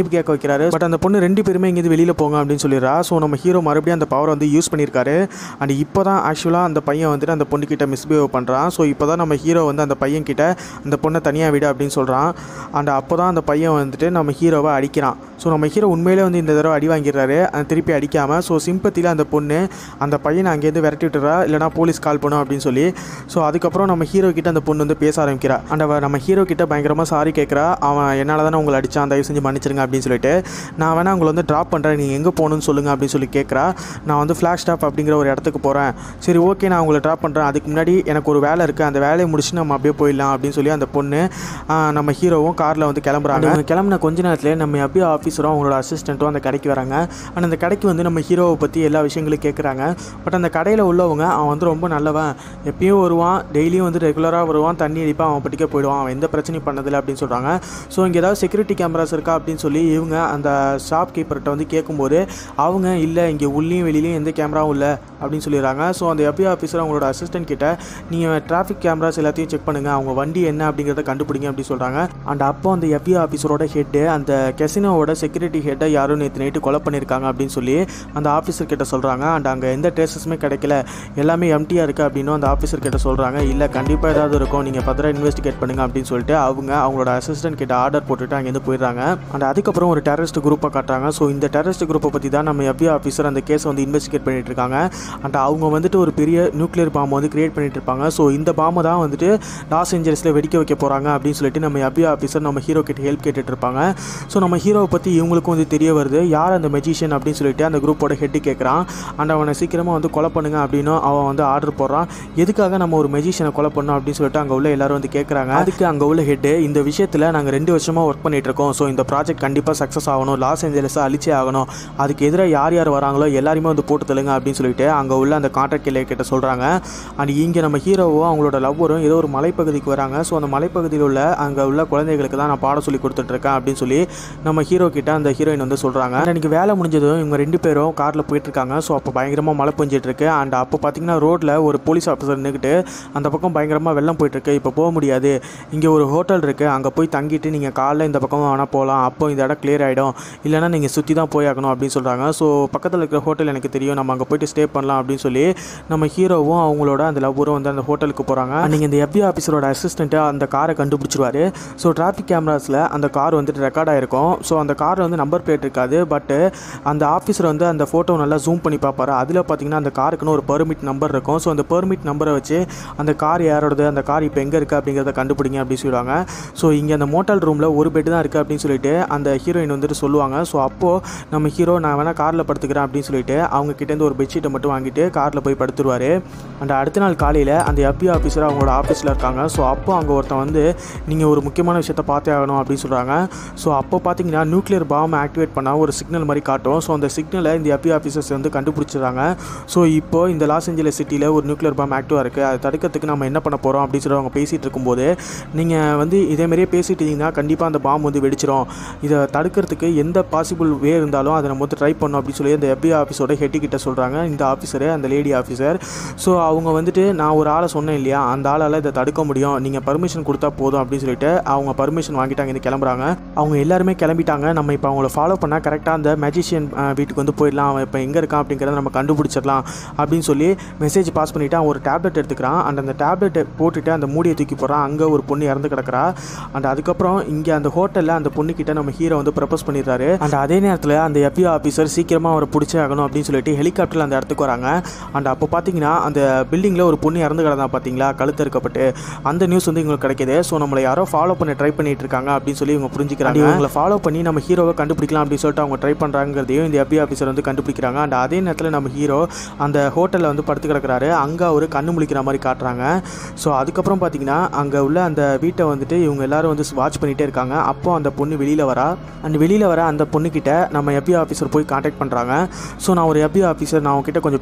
நினைக்கிறாரு பட் அந்த பொண்ணு ரெண்டு பேருமே இங்கேருந்து வெளியில் போங்க அப்படின்னு சொல்லிடுறா ஸோ நம்ம ஹீரோ மறுபடியும் அந்த பவரை வந்து யூஸ் பண்ணியிருக்காரு அண்ட் இப்போ தான் ஆக்சுவலாக அந்த பையன் வந்துட்டு அந்த பொண்ணுக்கிட்ட மிஸ்பிஹேவ் பண்ணுறான் ஸோ இப்போ தான் நம்ம ஹீரோ வந்து அந்த பையன் கிட்ட அந்த பொண்ணை தனியாக விடு அப்படின்னு சொல்கிறான் அண்ட் அப்போ தான் அந்த பையன் வந்துட்டு நம்ம ஹீரோவை அடிக்கிறான் ஸோ நம்ம ஹீரோ உண்மையிலே வந்து இந்த தடவை அடி வாங்கிடுறாரு அந்த திருப்பி அடிக்காமல் ஸோ சிம்பத்தியில் அந்த பொண்ணு அந்த பையனை அங்கேருந்து விரட்டி விட்டுறா இல்லைனா போலீஸ் கால் பண்ணும் அப்படின்னு சொல்லி ஸோ அதுக்கப்புறம் நம்ம ஹீரோ கிட்ட அந்த பொண்ணு வந்து பேச ஆரம்பிக்கிறா அண்ட் அவ நம்ம ஹீரோ கிட்ட பயங்கரமாக சாரி கேட்குறா அவன் என்னால் தானே உங்களை அடித்தான் தயவு செஞ்சு மன்னிச்சிருங்க அப்படின்னு சொல்லிட்டு நான் வேணா உங்களை வந்து ட்ராப் பண்ணுறேன் நீங்கள் எங்கே போகணும்னு சொல்லுங்கள் அப்படின்னு சொல்லி கேட்குறா நான் வந்து ஃப்ளாஷ் ஸ்டாப் அப்படிங்கிற ஒரு இடத்துக்கு போகிறேன் சரி ஓகே நான் உங்களை ட்ராப் பண்ணுறேன் அதுக்கு முன்னாடி எனக்கு ஒரு வேலை இருக்குது அந்த வேலையை முடிச்சு நம்ம அப்படியே போயிடலாம் அப்படின்னு சொல்லி அந்த பொண்ணு ஆ, நம்ம ஹீரோவும் காரில் வந்து கிளம்புறாங்க அவங்க கிளம்புன கொஞ்ச நேரத்தில் நம்ம அப்படியே ஆஃபீஸரும் அவங்களோட அசிஸ்டண்ட்டும் அந்த கடைக்கு வராங்க அண்ட் அந்த கடைக்கு வந்து நம்ம ஹீரோவை பற்றி எல்லா விஷயங்களும் கேட்குறாங்க பட் அந்த கடையில் உள்ளவங்க அவன் வந்து ரொம்ப நல்லவன் எப்பயும் வருவான் டெய்லியும் வந்து ரெகுலராக வருவான் தண்ணி அடிப்பான் அவன் பட்டிக்க போயிடுவான் அவன் எந்த பிரச்சனையும் பண்ணதில்லை அப்படின்னு சொல்கிறாங்க ஸோ இங்கே ஏதாவது செக்யூரிட்டி கேமராஸ் இருக்கா அப்படின்னு சொல்லி இவங்க அந்த ஷாப் கீப்பர்கிட்ட வந்து கேட்கும்போது அவங்க இல்லை இங்கே உள்ளேயும் வெளியிலையும் எந்த கேமராவும் இல்லை அப்படின்னு சொல்லிடுறாங்க ஸோ அந்த எஃபிஐ ஆஃபீஸர் அவங்களோட அசிஸ்டன்ட் கிட்ட நீங்கள் டிராஃபிக் கேமராஸ் எல்லாத்தையும் செக் பண்ணுங்கள் அவங்க வண்டி என்ன அப்படிங்கிறத கண்டுபிடிங்க அப்படின்னு சொல்கிறாங்க அண்ட் அப்போ அந்த எஃபிஐ ஆஃபீஸரோட ஹெட்டு அந்த கெசினோவோட செக்யூரிட்டி ஹெட்டை யாரும் நேற்று நைட்டு கொலை பண்ணியிருக்காங்க அப்படின்னு சொல்லி அந்த ஆஃபீஸர் கிட்ட சொல்கிறாங்க அண்ட் அங்கே எந்த ட்ரேசஸுமே கிடைக்கல எல்லாமே எம்டியாக இருக்குது அப்படின்னு அந்த ஆஃபீஸர் கிட்ட சொல்கிறாங்க இல்லை கண்டிப்பாக ஏதாவது இருக்கும் நீங்கள் பத்திரம் இன்வெஸ்டிகேட் பண்ணுங்க அப்படின்னு சொல்லிட்டு அவங்க அவங்களோட அசிஸ்டன்ட் கிட்ட ஆர்டர் போட்டுட்டு அங்கேருந்து போயிடுறாங்க அண்ட் அதுக்கப்புறம் ஒரு டெரரிஸ்ட் குரூப்பை காட்டுறாங்க ஸோ இந்த டெரரிஸ்ட் குரூப்பை பற்றி தான் நம்ம எஃபிஐ ஆஃபீஸர் அந்த கேஸை வந்து இன்வெஸ்டிகேட் பண்ணிட்டு இருக்காங்க அண்ட் அவங்க வந்துட்டு ஒரு பெரிய நியூக்ளியர் பாம்பை வந்து கிரியேட் பண்ணிட்டு இருப்பாங்க ஸோ இந்த பாம்பை தான் வந்துட்டு லாஸ் ஏஞ்சல்ஸில் வெடிக்க வைக்க போகிறாங்க அப்படின்னு சொல்லிட்டு நம்ம எஃபிஐ ஆஃபீஸர் நம்ம ஹீரோ கிட்ட ஹெல்ப் கேட்டுட்டு இருப்பாங்க ஸோ நம்ம ஹீரோவை பற்றி இவங்களுக்கும் வந்து தெரிய வருது யார் அந்த மெஜிஷியன் அப்படின்னு சொல்லிட்டு அந்த குரூப்போட ஹெட்டு கேட்குறான் அண்ட் அவனை சீக்கிரமாக வந்து கொலை பண்ணுங்க அப்படின்னு அவன் வந்து ஆர்டர் போடுறான் எதுக்காக நம்ம ஒரு மெஜிஷியனை கொலை பண்ணோம் அப்படின்னு சொல்லிட்டு அங்கே உள்ள எல்லாரும் வந்து கேட்குறாங்க அதுக்கு அங்கே உள்ள ஹெட்டு இந்த விஷயத்தில் நாங்கள் ரெண்டு வருஷமாக ஒர்க் பண்ணிட்டு இருக்கோம் ஸோ இந்த ப்ராஜெக்ட் கண்டிப்பாக சக்ஸஸ் ஆகணும் லாஸ் ஏஞ்சலஸை அழிச்சே ஆகணும் அதுக்கு எதிராக யார் யார் வராங்களோ எல்லாருமே வந்து போட்டு தள்ளுங்க அப்படின்னு சொல்லிட்டு அங்கே உள்ள அந்த கான்ட்ராக்ட் கிளை கிட்ட சொல்கிறாங்க அண்ட் இங்கே நம்ம ஹீரோவும் அவங்களோட லவ்வரும் ஏதோ ஒரு மலைப்பகுதிக்கு வராங்க ஸோ அந்த மலைப்பகுதியில் உள்ள அங்கே உள்ள குழந்தைகளுக்கு தான் நான் பாடம் சொல்லி கொடுத்துட்ருக்கேன் அப்படின்னு சொல்லி நம்ம ஹீரோ கிட்ட அந்த ஹீரோயின் வந்து சொல்கிறாங்க அன்றைக்கி வேலை முடிஞ்சதும் இவங்க ரெண்டு பேரும் காரில் போயிட்டுருக்காங்க ஸோ அப்போ பயங்கரமாக மழை பெஞ்சிட்டு இருக்கு அண்ட் அப்போ பார்த்தீங்கன்னா ரோட்டில் ஒரு போலீஸ் ஆஃபீஸர் நின்றுக்கிட்டு அந்த பக்கம் பயங்கரமாக வெள்ளம் போயிட்டுருக்கு இப்போ போக முடியாது இங்கே ஒரு ஹோட்டல் இருக்குது அங்கே போய் தங்கிட்டு நீங்கள் காலைல இந்த பக்கம் வேணால் போகலாம் அப்போ இந்த இடம் கிளியர் ஆகிடும் இல்லைனா நீங்கள் சுற்றி தான் போய் ஆகணும் அப்படின்னு சொல்கிறாங்க ஸோ பக்கத்தில் இருக்கிற ஹோட்டல் எனக்கு தெரியும் நம்ம அங்கே போயிட்டு ஸ்டே பண்ணலாம் அப்படின்னு சொல்லி நம்ம ஹீரோவும் அவங்களோட அந்த லவ்வரும் வந்து அந்த ஹோட்டலுக்கு போகிறாங்க நீங்கள் இந்த எஃபி ஆஃபீஸரோட அசிஸ்டண்ட்டு அந்த காரை கண்டுபிடிச்சிருவாரு ஸோ டிராஃபிக் கேமராஸில் அந்த கார் வந்துட்டு ரெக்கார்ட் ஆகிருக்கும் ஸோ அந்த காரில் வந்து நம்பர் பிளேட் இருக்காது பட்டு அந்த ஆஃபீஸர் வந்து அந்த ஃபோட்டோ நல்லா ஜூம் பண்ணி பார்ப்பாரு அதில் பார்த்தீங்கன்னா அந்த காருக்குன்னு ஒரு பெர்மிட் நம்பர் இருக்கும் ஸோ அந்த பெர்மிட் நம்பரை வச்சு அந்த கார் யாரோடது அந்த கார் இப்போ எங்கே இருக்குது அப்படிங்கிறத கண்டுபிடிங்க அப்படின்னு சொல்லுவாங்க ஸோ இங்கே அந்த மோட்டல் ரூமில் ஒரு பெட் தான் இருக்குது அப்படின்னு சொல்லிட்டு அந்த ஹீரோயின் வந்துட்டு சொல்லுவாங்க ஸோ அப்போது நம்ம ஹீரோ நான் வேணால் காரில் படுத்துக்கிறேன் அப்படின்னு சொல்லிட்டு அவங்க கிட்டேருந்து ஒரு பெட்ஷீட்டை மட்டும் வாங்கிட்டு காரில் போய் படுத்துருவார் அண்ட் அடுத்த நாள் காலையில் அந்த எஃபி ஆஃபீஸர் அவங்களோட ஆஃபீஸில் இருக்காங்க ஸோ அப்போ அங்கே ஒருத்தன் வந்து நீங்கள் ஒரு முக்கியமான விஷயத்த பார்த்தே ஆகணும் அப்படின்னு சொல்கிறாங்க ஸோ அப்போ பார்த்தீங்கன்னா நியூக்ளியர் பாம் ஆக்டிவேட் பண்ணால் ஒரு சிக்னல் மாதிரி காட்டும் ஸோ அந்த சிக்னலை இந்த எஃபி ஆஃபீஸர்ஸ் வந்து கண்டுபிடிச்சிடுறாங்க ஸோ இப்போ இந்த லாஸ் ஏஞ்சலஸ் சிட்டியில் ஒரு நியூக்ளியர் பாம் ஆக்டிவாக இருக்குது அதை தடுக்கிறதுக்கு நம்ம என்ன பண்ண போகிறோம் அப்படின்னு சொல்லி அவங்க பேசிகிட்டு இருக்கும்போது நீங்கள் வந்து இதேமாரியே பேசிட்டு இருந்தீங்கன்னா கண்டிப்பாக அந்த பாம் வந்து வெடிச்சிரும் இதை தடுக்கிறதுக்கு எந்த பாசிபிள் வே இருந்தாலும் அதை நம்ம வந்து ட்ரை பண்ணோம் அப்படின்னு சொல்லி அந்த FBI ஆஃபீஸோட ஹெட்டு கிட்ட சொல்கிறாங்க இந்த ஆஃபீஸரு அந்த லேடி ஆஃபீஸர் ஸோ அவங்க வந்துட்டு நான் ஒரு ஆளை சொன்னேன் இல்லையா அந்த ஆளால் இதை தடுக்க முடியும் நீங்கள் பர்மிஷன் கொடுத்தா போதும் அப்படின்னு சொல்லிட்டு அவங்க பர்மிஷன் வாங்கிட்டாங்க இந்த கிளம்புறாங்க அவங்க எல்லாருமே கிளம்பிட்டாங்க நம்ம இப்போ அவங்கள ஃபாலோ பண்ணால் கரெக்டாக அந்த மேஜிஷியன் வீட்டுக்கு வந்து போயிடலாம் அவன் இப்போ எங்கே இருக்கான் அப்படிங்கிறத நம்ம கண்டுபிடிச்சிடலாம் அப்படின்னு சொல்லி மெசேஜ் பாஸ் பண்ணிவிட்டு அவன் ஒரு டேப்லெட் எடுத்துக்கிறான் அண்ட் அந்த டேப்லெட்டை போட்டுட்டு அந்த மூடியை தூக்கி போகிறான் அங்கே ஒரு பொண்ணு இறந்து கிடக்குறா அண்ட் அதுக்கப்புறம் இங்கே அந்த ஹோட்டலில் அந்த பொண்ணுக்கிட்ட நம்ம ஹீரோ வந்து ப்ரப்போஸ் பண்ணிடுறாரு அண்ட் அதே நேரத்தில் அந்த எஃபி ஆஃபீஸர் சீக்கிரமாக அவரை பிடிச்சே ஆகணும் அப்படின்னு சொல்லிட்டு ஹெலிகாப்டரில் அந்த இடத்துக்கு வராங்க அண்ட் அப்போ பார்த்தீங்கன்னா அந்த பில்டிங்கில் ஒரு பொண்ணு இறந்து கிடந்தா பார்த்தீங்களா கழுத்து இருக்கப்பட்டு அந்த நியூஸ் வந்து இவங்களுக்கு கிடைக்குது ஸோ நம்மளை யாரோ ஃபாலோ பண்ண ட்ரை பண்ணிட்டு இருக்காங்க அப்படின்னு சொல்லி இவங்க புரிஞ்சுக்கிறாங்க இவங்களை ஃபாலோ பண்ணி நம்ம ஹீரோவை கண்டுபிடிக்கலாம் அப்படின்னு சொல்லிட்டு அவங்க ட்ரை பண்ணுறாங்கிறதையும் இந்த எஃபி ஆஃபீஸர் வந்து கண்டுபிடிக்கிறாங்க அண்ட் அதே நேரத்தில் நம்ம ஹீரோ அந்த ஹோட்டலில் வந்து படுத்து கிடக்குறாரு அங்கே ஒரு கண்ணு முழிக்கிற மாதிரி காட்டுறாங்க ஸோ அதுக்கப்புறம் பார்த்தீங்கன்னா அங்கே உள்ள அந்த வீட்டை வந்துட்டு இவங்க எல்லாரும் வந்து வாட்ச் பண்ணிகிட்டே இருக்காங்க அப்போ அந்த பொண்ணு வெளியில் வரா அண்ட் வெளியில் வர அந்த பொண்ணுக்கிட்ட நம்ம எஃபி ஆஃபீஸர் போய் காண்டாக்ட் பண்ணுறாங்க ஸோ நான் ஒரு எஃபி ஆஃபீஸர் நான் உங்ககிட்ட கொஞ்சம்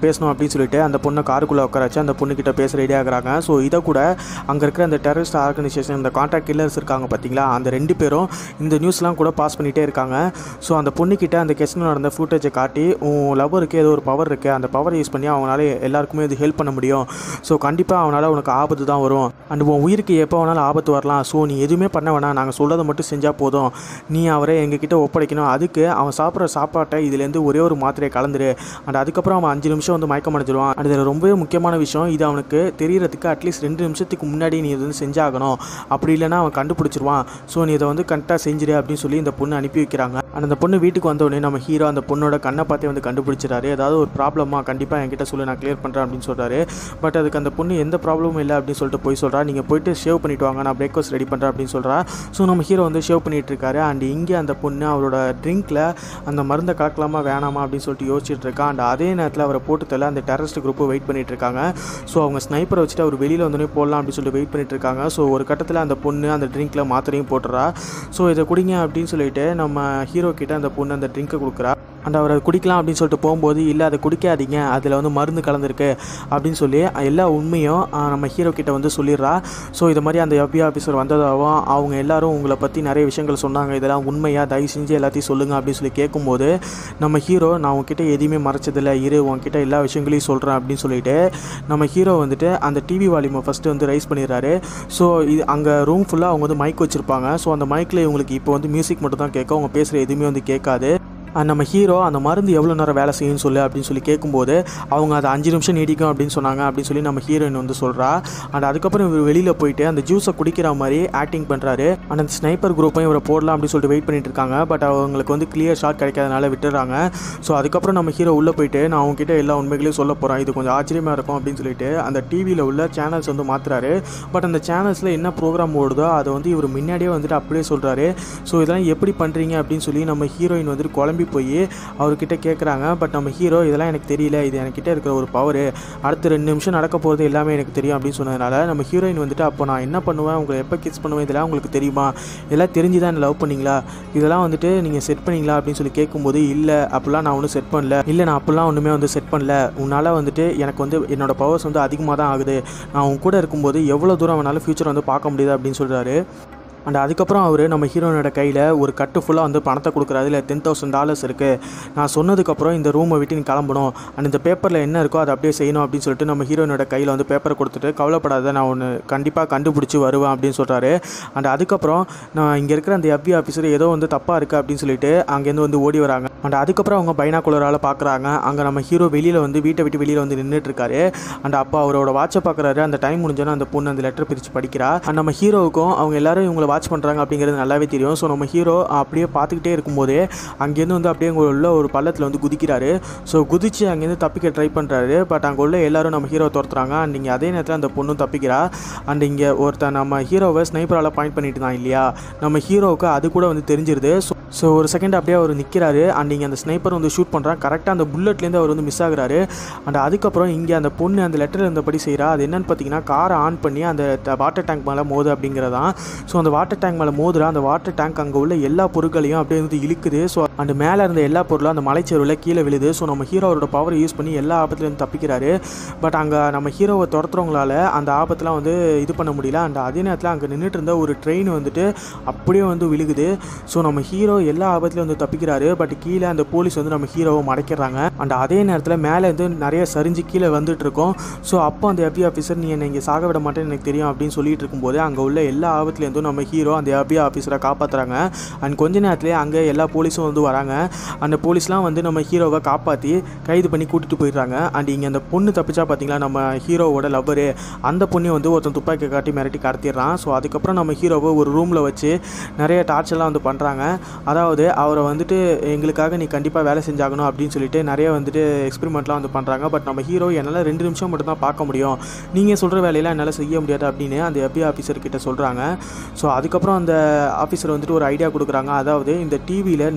கொஞ்சம் பேசணும் அப்படின்னு சொல்லிட்டு அந்த பொண்ணை காருக்குள்ளே உட்கார வச்சு அந்த பொண்ணுக்கிட்ட பேச ரெடி ஆகுறாங்க ஸோ இதை கூட அங்கே இருக்கிற அந்த டெரரிஸ்ட் ஆர்கனைசேஷன் இந்த கான்ட்ராக்ட் கில்லர்ஸ் இருக்காங்க பார்த்தீங்களா அந்த ரெண்டு பேரும் இந்த நியூஸ்லாம் கூட பாஸ் பண்ணிகிட்டே இருக்காங்க ஸோ அந்த பொண்ணுக்கிட்ட அந்த கெஸ்டில் நடந்த ஃபுட்டேஜை காட்டி உன் லவருக்கு ஏதோ ஒரு பவர் இருக்குது அந்த பவரை யூஸ் பண்ணி அவனால எல்லாருக்குமே இது ஹெல்ப் பண்ண முடியும் ஸோ கண்டிப்பாக அவனால் உனக்கு ஆபத்து தான் வரும் அண்ட் உன் உயிருக்கு எப்போ வேணாலும் ஆபத்து வரலாம் ஸோ நீ எதுவுமே பண்ண வேணாம் நாங்கள் சொல்கிறத மட்டும் செஞ்சால் போதும் நீ அவரை எங்ககிட்ட ஒப்படைக்கணும் அதுக்கு அவன் சாப்பிட்ற சாப்பாட்டை இதுலேருந்து ஒரே ஒரு மாத்திரையை கலந்துரு அண்ட் அதுக்கப்புறம் அவன் அஞ்சு நிமிஷம் வந்து மயக்கம் அடைஞ்சிருவான் அண்ட் இதில் ரொம்பவே முக்கியமான விஷயம் இது அவனுக்கு தெரியறதுக்கு அட்லீஸ்ட் ரெண்டு நிமிஷத்துக்கு முன்னாடி நீ இது வந்து செஞ்சாகணும் அப்படி இல்லைன்னா அவன் கண்டுபிடிச்சிருவான் ஸோ நீ இதை வந்து கரெக்டாக செஞ்சிரு அப்படின்னு சொல்லி இந்த பொண்ணு அனுப்பி வைக்கிறாங்க அண்ட் அந்த பொண்ணு வீட்டுக்கு வந்தோடனே நம்ம ஹீரோ அந்த பொண்ணோட கண்ணை பார்த்தே வந்து கண்டுபிடிச்சிட்டாரு ஏதாவது ஒரு ப்ராப்ளமா கண்டிப்பாக என்கிட்ட சொல்லு நான் கிளியர் பண்ணுறேன் அப்படின்னு சொல்கிறாரு பட் அதுக்கு அந்த பொண்ணு எந்த ப்ராப்ளமும் இல்லை அப்படின்னு சொல்லிட்டு போய் சொல்கிறா நீங்கள் போயிட்டு ஷேவ் பண்ணிட்டு வாங்க நான் பிரேக்ஃபாஸ்ட் ரெடி பண்ணுறேன் அப்படின்னு சொல்கிறா ஸோ நம்ம ஹீரோ வந்து ஷேவ் பண்ணிட்டு இருக்காரு அண்ட் இங்கே அந்த பொண்ணு அவரோட ட்ரிங்க்கில் அந்த மருந்தை கலக்கலாமா வேணாமா அப்படின்னு சொல்லிட்டு யோசிச்சுட்டு இருக்கா அண்ட் அதே நேரத்தில் அவரை போட்டு தள்ள அந்த டெரரிஸ்ட் குரூப்பு வெயிட் பண்ணிட்டு இருக்காங்க ஸோ அவங்க ஸ்னைப்பரை வச்சுட்டு அவர் வெளியில் வந்தோடனே போடலாம் அப்படின்னு சொல்லிட்டு வெயிட் பண்ணிட்டு இருக்காங்க ஸோ ஒரு கட்டத்தில் அந்த பொண்ணு அந்த ட்ரிங்க்கில் மாத்திரையும் போட்டுறா ஸோ இதை குடிங்க அப்படின்னு சொல்லிட்டு நம்ம ஹீரோ கிட்ட அந்த பொண்ணு அந்த ட்ரிங்கை கொடுக்குறா அண்ட் அவர் அதை குடிக்கலாம் அப்படின்னு சொல்லிட்டு போகும்போது இல்லை அதை குடிக்காதீங்க அதில் வந்து மருந்து கலந்துருக்கு அப்படின்னு சொல்லி எல்லா உண்மையும் ஆ, நம்ம ஹீரோ கிட்ட வந்து சொல்லிடுறா ஸோ இது மாதிரி அந்த FBI ஆஃபீஸர் வந்ததாகவும் அவங்க எல்லாரும் உங்களை பற்றி நிறைய விஷயங்கள் சொன்னாங்க இதெல்லாம் உண்மையாக தயவு செஞ்சு எல்லாத்தையும் சொல்லுங்கள் அப்படின்னு சொல்லி கேட்கும்போது நம்ம ஹீரோ நான் உங்ககிட்ட எதையுமே மறைச்சதில்ல இரு உங்ககிட்ட எல்லா விஷயங்களையும் சொல்கிறேன் அப்படின்னு சொல்லிட்டு நம்ம ஹீரோ வந்துட்டு அந்த டிவி வால்யூமை ஃபஸ்ட்டு வந்து ரைஸ் பண்ணிடுறாரு ஸோ இது அங்கே ரூம் ஃபுல்லாக அவங்க வந்து மைக் வச்சுருப்பாங்க ஸோ அந்த மைக்கில் இவங்களுக்கு இப்போ வந்து மியூசிக் மட்டும் தான் கேட்கும் அவங்க பேசுகிற எதுவுமே வந்து கேட்காது அண்ட் நம்ம ஹீரோ அந்த மருந்து எவ்வளோ நேரம் வேலை செய்யும்னு சொல்லு அப்படின்னு சொல்லி கேட்கும்போது அவங்க அதை அஞ்சு நிமிஷம் நீடிக்கும் அப்படின்னு சொன்னாங்க அப்படின்னு சொல்லி நம்ம ஹீரோயின் வந்து சொல்கிறா அண்ட் அதுக்கப்புறம் இவர் வெளியில் போயிட்டு அந்த ஜூஸை குடிக்கிற மாதிரி ஆக்டிங் பண்ணுறாரு அண்ட் அந்த ஸ்னைப்பர் குரூப்பையும் இவரை போடலாம் அப்படின்னு சொல்லிட்டு வெயிட் பண்ணிட்டு இருக்காங்க பட் அவங்களுக்கு வந்து கிளியர் ஷாட் கிடைக்காதனால விட்டுறாங்க ஸோ அதுக்கப்புறம் நம்ம ஹீரோ உள்ளே போயிட்டு நான் அவங்ககிட்ட எல்லா உண்மைகளையும் சொல்ல போகிறேன் இது கொஞ்சம் ஆச்சரியமாக இருக்கும் அப்படின்னு சொல்லிட்டு அந்த டிவியில் உள்ள சேனல்ஸ் வந்து மாற்றுறாரு பட் அந்த சேனல்ஸில் என்ன ப்ரோக்ராம் ஓடுதோ அதை வந்து இவர் முன்னாடியே வந்துட்டு அப்படியே சொல்கிறாரு ஸோ இதெல்லாம் எப்படி பண்ணுறீங்க அப்படின்னு சொல்லி நம்ம ஹீரோயின் வந்துட்டு குழம்பி போய் அவர்கிட்ட கேட்குறாங்க பட் நம்ம ஹீரோ இதெல்லாம் எனக்கு தெரியல இது என்கிட்ட இருக்கிற ஒரு பவர் அடுத்த ரெண்டு நிமிஷம் நடக்க போகிறது எல்லாமே எனக்கு தெரியும் அப்படின்னு சொன்னதுனால நம்ம ஹீரோயின் வந்துட்டு அப்போ நான் என்ன பண்ணுவேன் உங்களை எப்போ கிஸ் பண்ணுவேன் இதெல்லாம் உங்களுக்கு தெரியுமா இதெல்லாம் தெரிஞ்சு தான் லவ் பண்ணீங்களா இதெல்லாம் வந்துட்டு நீங்கள் செட் பண்ணீங்களா அப்படின்னு சொல்லி கேட்கும்போது இல்லை அப்படிலாம் நான் ஒன்றும் செட் பண்ணல இல்லை நான் அப்படிலாம் ஒன்றுமே வந்து செட் பண்ணல உன்னால் வந்துட்டு எனக்கு வந்து என்னோட பவர்ஸ் வந்து அதிகமாக தான் ஆகுது நான் உன் கூட இருக்கும்போது எவ்வளோ தூரம் வேணாலும் ஃப்யூச்சர் வந்து பார்க்க முடியுது அப்படின்னு சொல்கிறாரு அண்ட் அதுக்கப்புறம் அவர் நம்ம ஹீரோனோட கையில் ஒரு கட்டு ஃபுல்லாக வந்து பணத்தை கொடுக்குறாரு இல்லை டென் தௌசண்ட் டாலர்ஸ் இருக்குது நான் சொன்னதுக்கப்புறம் இந்த ரூமை விட்டு நீ கிளம்பணும் அண்ட் இந்த பேப்பரில் என்ன இருக்கோ அதை அப்படியே செய்யணும் அப்படின்னு சொல்லிட்டு நம்ம ஹீரோனோட கையில் வந்து பேப்பரை கொடுத்துட்டு கவலைப்படாத நான் ஒன்று கண்டிப்பாக கண்டுபிடிச்சி வருவேன் அப்படின்னு சொல்கிறாரு அண்ட் அதுக்கப்புறம் நான் இங்கே இருக்கிற அந்த FBI ஆஃபீஸர் ஏதோ வந்து தப்பாக இருக்குது அப்படின்னு சொல்லிட்டு அங்கேருந்து வந்து ஓடி வராங்க அண்ட் அதுக்கப்புறம் அவங்க பைனாக்குலரால் பார்க்குறாங்க அங்கே நம்ம ஹீரோ வெளியில் வந்து வீட்டை விட்டு வெளியில் வந்து நின்றுட்டு இருக்காரு அண்ட் அப்போ அவரோட வாட்சை பார்க்குறாரு அந்த டைம் முடிஞ்சோன்னா அந்த பொண்ணு அந்த லெட்டர் பிரித்து படிக்கிறா அண்ட் நம்ம ஹீரோவுக்கும் அவங்க எல்லாரும் இவங்களை வாட்ச் பண்ணுறாங்க அப்படிங்கிறது நல்லாவே தெரியும் ஸோ நம்ம ஹீரோ அப்படியே பார்த்துக்கிட்டே இருக்கும்போதே அங்கேருந்து வந்து அப்படியே அங்கே உள்ள ஒரு பள்ளத்தில் வந்து குதிக்கிறாரு ஸோ குதிச்சு அங்கேருந்து தப்பிக்க ட்ரை பண்ணுறாரு பட் அங்கே உள்ள எல்லாரும் நம்ம ஹீரோவை துரத்துறாங்க அண்ட் இங்கே அதே நேரத்தில் அந்த பொண்ணும் தப்பிக்கிறா அண்ட் இங்கே ஒருத்தன் நம்ம ஹீரோவை ஸ்னைப்பரால் பாயிண்ட் பண்ணிட்டு தான் இல்லையா நம்ம ஹீரோவுக்கு அது கூட வந்து தெரிஞ்சிருது ஸோ ஸோ ஒரு செகண்ட் அப்படியே அவர் நிற்கிறாரு அண்ட் இங்கே அந்த ஸ்னைப்பர் வந்து ஷூட் பண்ணுறான் கரெக்டாக அந்த புல்லட்லேருந்து அவர் வந்து மிஸ் ஆகுறாரு அண்ட் அதுக்கப்புறம் இங்கே அந்த பொண்ணு அந்த லெட்டர் இருந்தபடி செய்கிறா அது என்னன்னு பார்த்தீங்கன்னா காரை ஆன் பண்ணி அந்த வாட்டர் டேங்க் மேலே மோது அப்படிங்கிறதான் ஸோ அந்த வாட்டர் டேங்க் மேலே மோதுறா அந்த வாட்டர் டேங்க் அங்கே உள்ள எல்லா பொருட்களையும் அப்படியே வந்து இழுக்குது ஸோ அந்த மேலே இருந்த எல்லா பொருளும் அந்த மலைச்சேருவில் கீழே விழுது ஸோ நம்ம ஹீரோ அவரோட பவரை யூஸ் பண்ணி எல்லா ஆபத்துலேருந்து தப்பிக்கிறாரு பட் அங்கே நம்ம ஹீரோவை துரத்துறவங்களால அந்த ஆபத்தெலாம் வந்து இது பண்ண முடியல அண்ட் அதே நேரத்தில் அங்கே நின்றுட்டு இருந்த ஒரு ட்ரெயின் வந்துட்டு அப்படியே வந்து விழுகுது ஸோ நம்ம ஹீரோ எல்லா ஆபத்துலையும் வந்து தப்பிக்கிறாரு பட் கீழே அந்த போலீஸ் வந்து நம்ம ஹீரோவை மடக்கிறாங்க அண்ட் அதே நேரத்தில் மேலே இருந்து நிறைய சரிஞ்சு கீழே வந்துட்டு இருக்கோம் ஸோ அப்போ அந்த FBI ஆஃபீஸர் நீ என்னை இங்கே சாக விட மாட்டேன்னு எனக்கு தெரியும் அப்படின்னு சொல்லிட்டு இருக்கும்போது அங்கே உள்ள எல்லா ஆபத்துலேருந்தும் நம்ம ஹீரோ அந்த FBI ஆஃபீஸரை காப்பாற்றுறாங்க அண்ட் கொஞ்ச நேரத்துலேயே அங்கே எல்லா போலீஸும் வந்து வராங்க அந்த போலீஸ்லாம் வந்து நம்ம ஹீரோவை காப்பாற்றி கைது பண்ணி கூட்டிகிட்டு போயிடுறாங்க அண்ட் இங்கே அந்த பொண்ணு தப்பிச்சா பார்த்தீங்களா நம்ம ஹீரோவோட லவ்வரு அந்த பொண்ணை வந்து ஒருத்தன் துப்பாக்கி காட்டி மிரட்டி கடத்திடுறான் ஸோ அதுக்கப்புறம் நம்ம ஹீரோவை ஒரு ரூமில் வச்சு நிறைய டார்ச்சர்லாம் வந்து பண்ணுறாங்க அதாவது அவரை வந்துட்டு எங்களுக்காக நீ கண்டிப்பாக வேலை செஞ்சாகணும் அப்படின்னு சொல்லிட்டு நிறைய வந்துட்டு எக்ஸ்பெரிமெண்ட்லாம் வந்து பண்ணுறாங்க பட் நம்ம ஹீரோ என்னால் ரெண்டு நிமிஷம் மட்டும் தான் பார்க்க முடியும் நீங்கள் சொல்கிற வேலையெல்லாம் என்னால் செய்ய முடியாது அப்படின்னு அந்த FBI ஆஃபீஸர் கிட்ட சொல்கிறாங்க ஸோ அதுக்கப்புறம் அந்த ஆஃபீஸர் வந்துட்டு ஒரு ஐடியா கொடுக்குறாங்க அதாவது இந்த டிவியில் நாலு நியூஸ்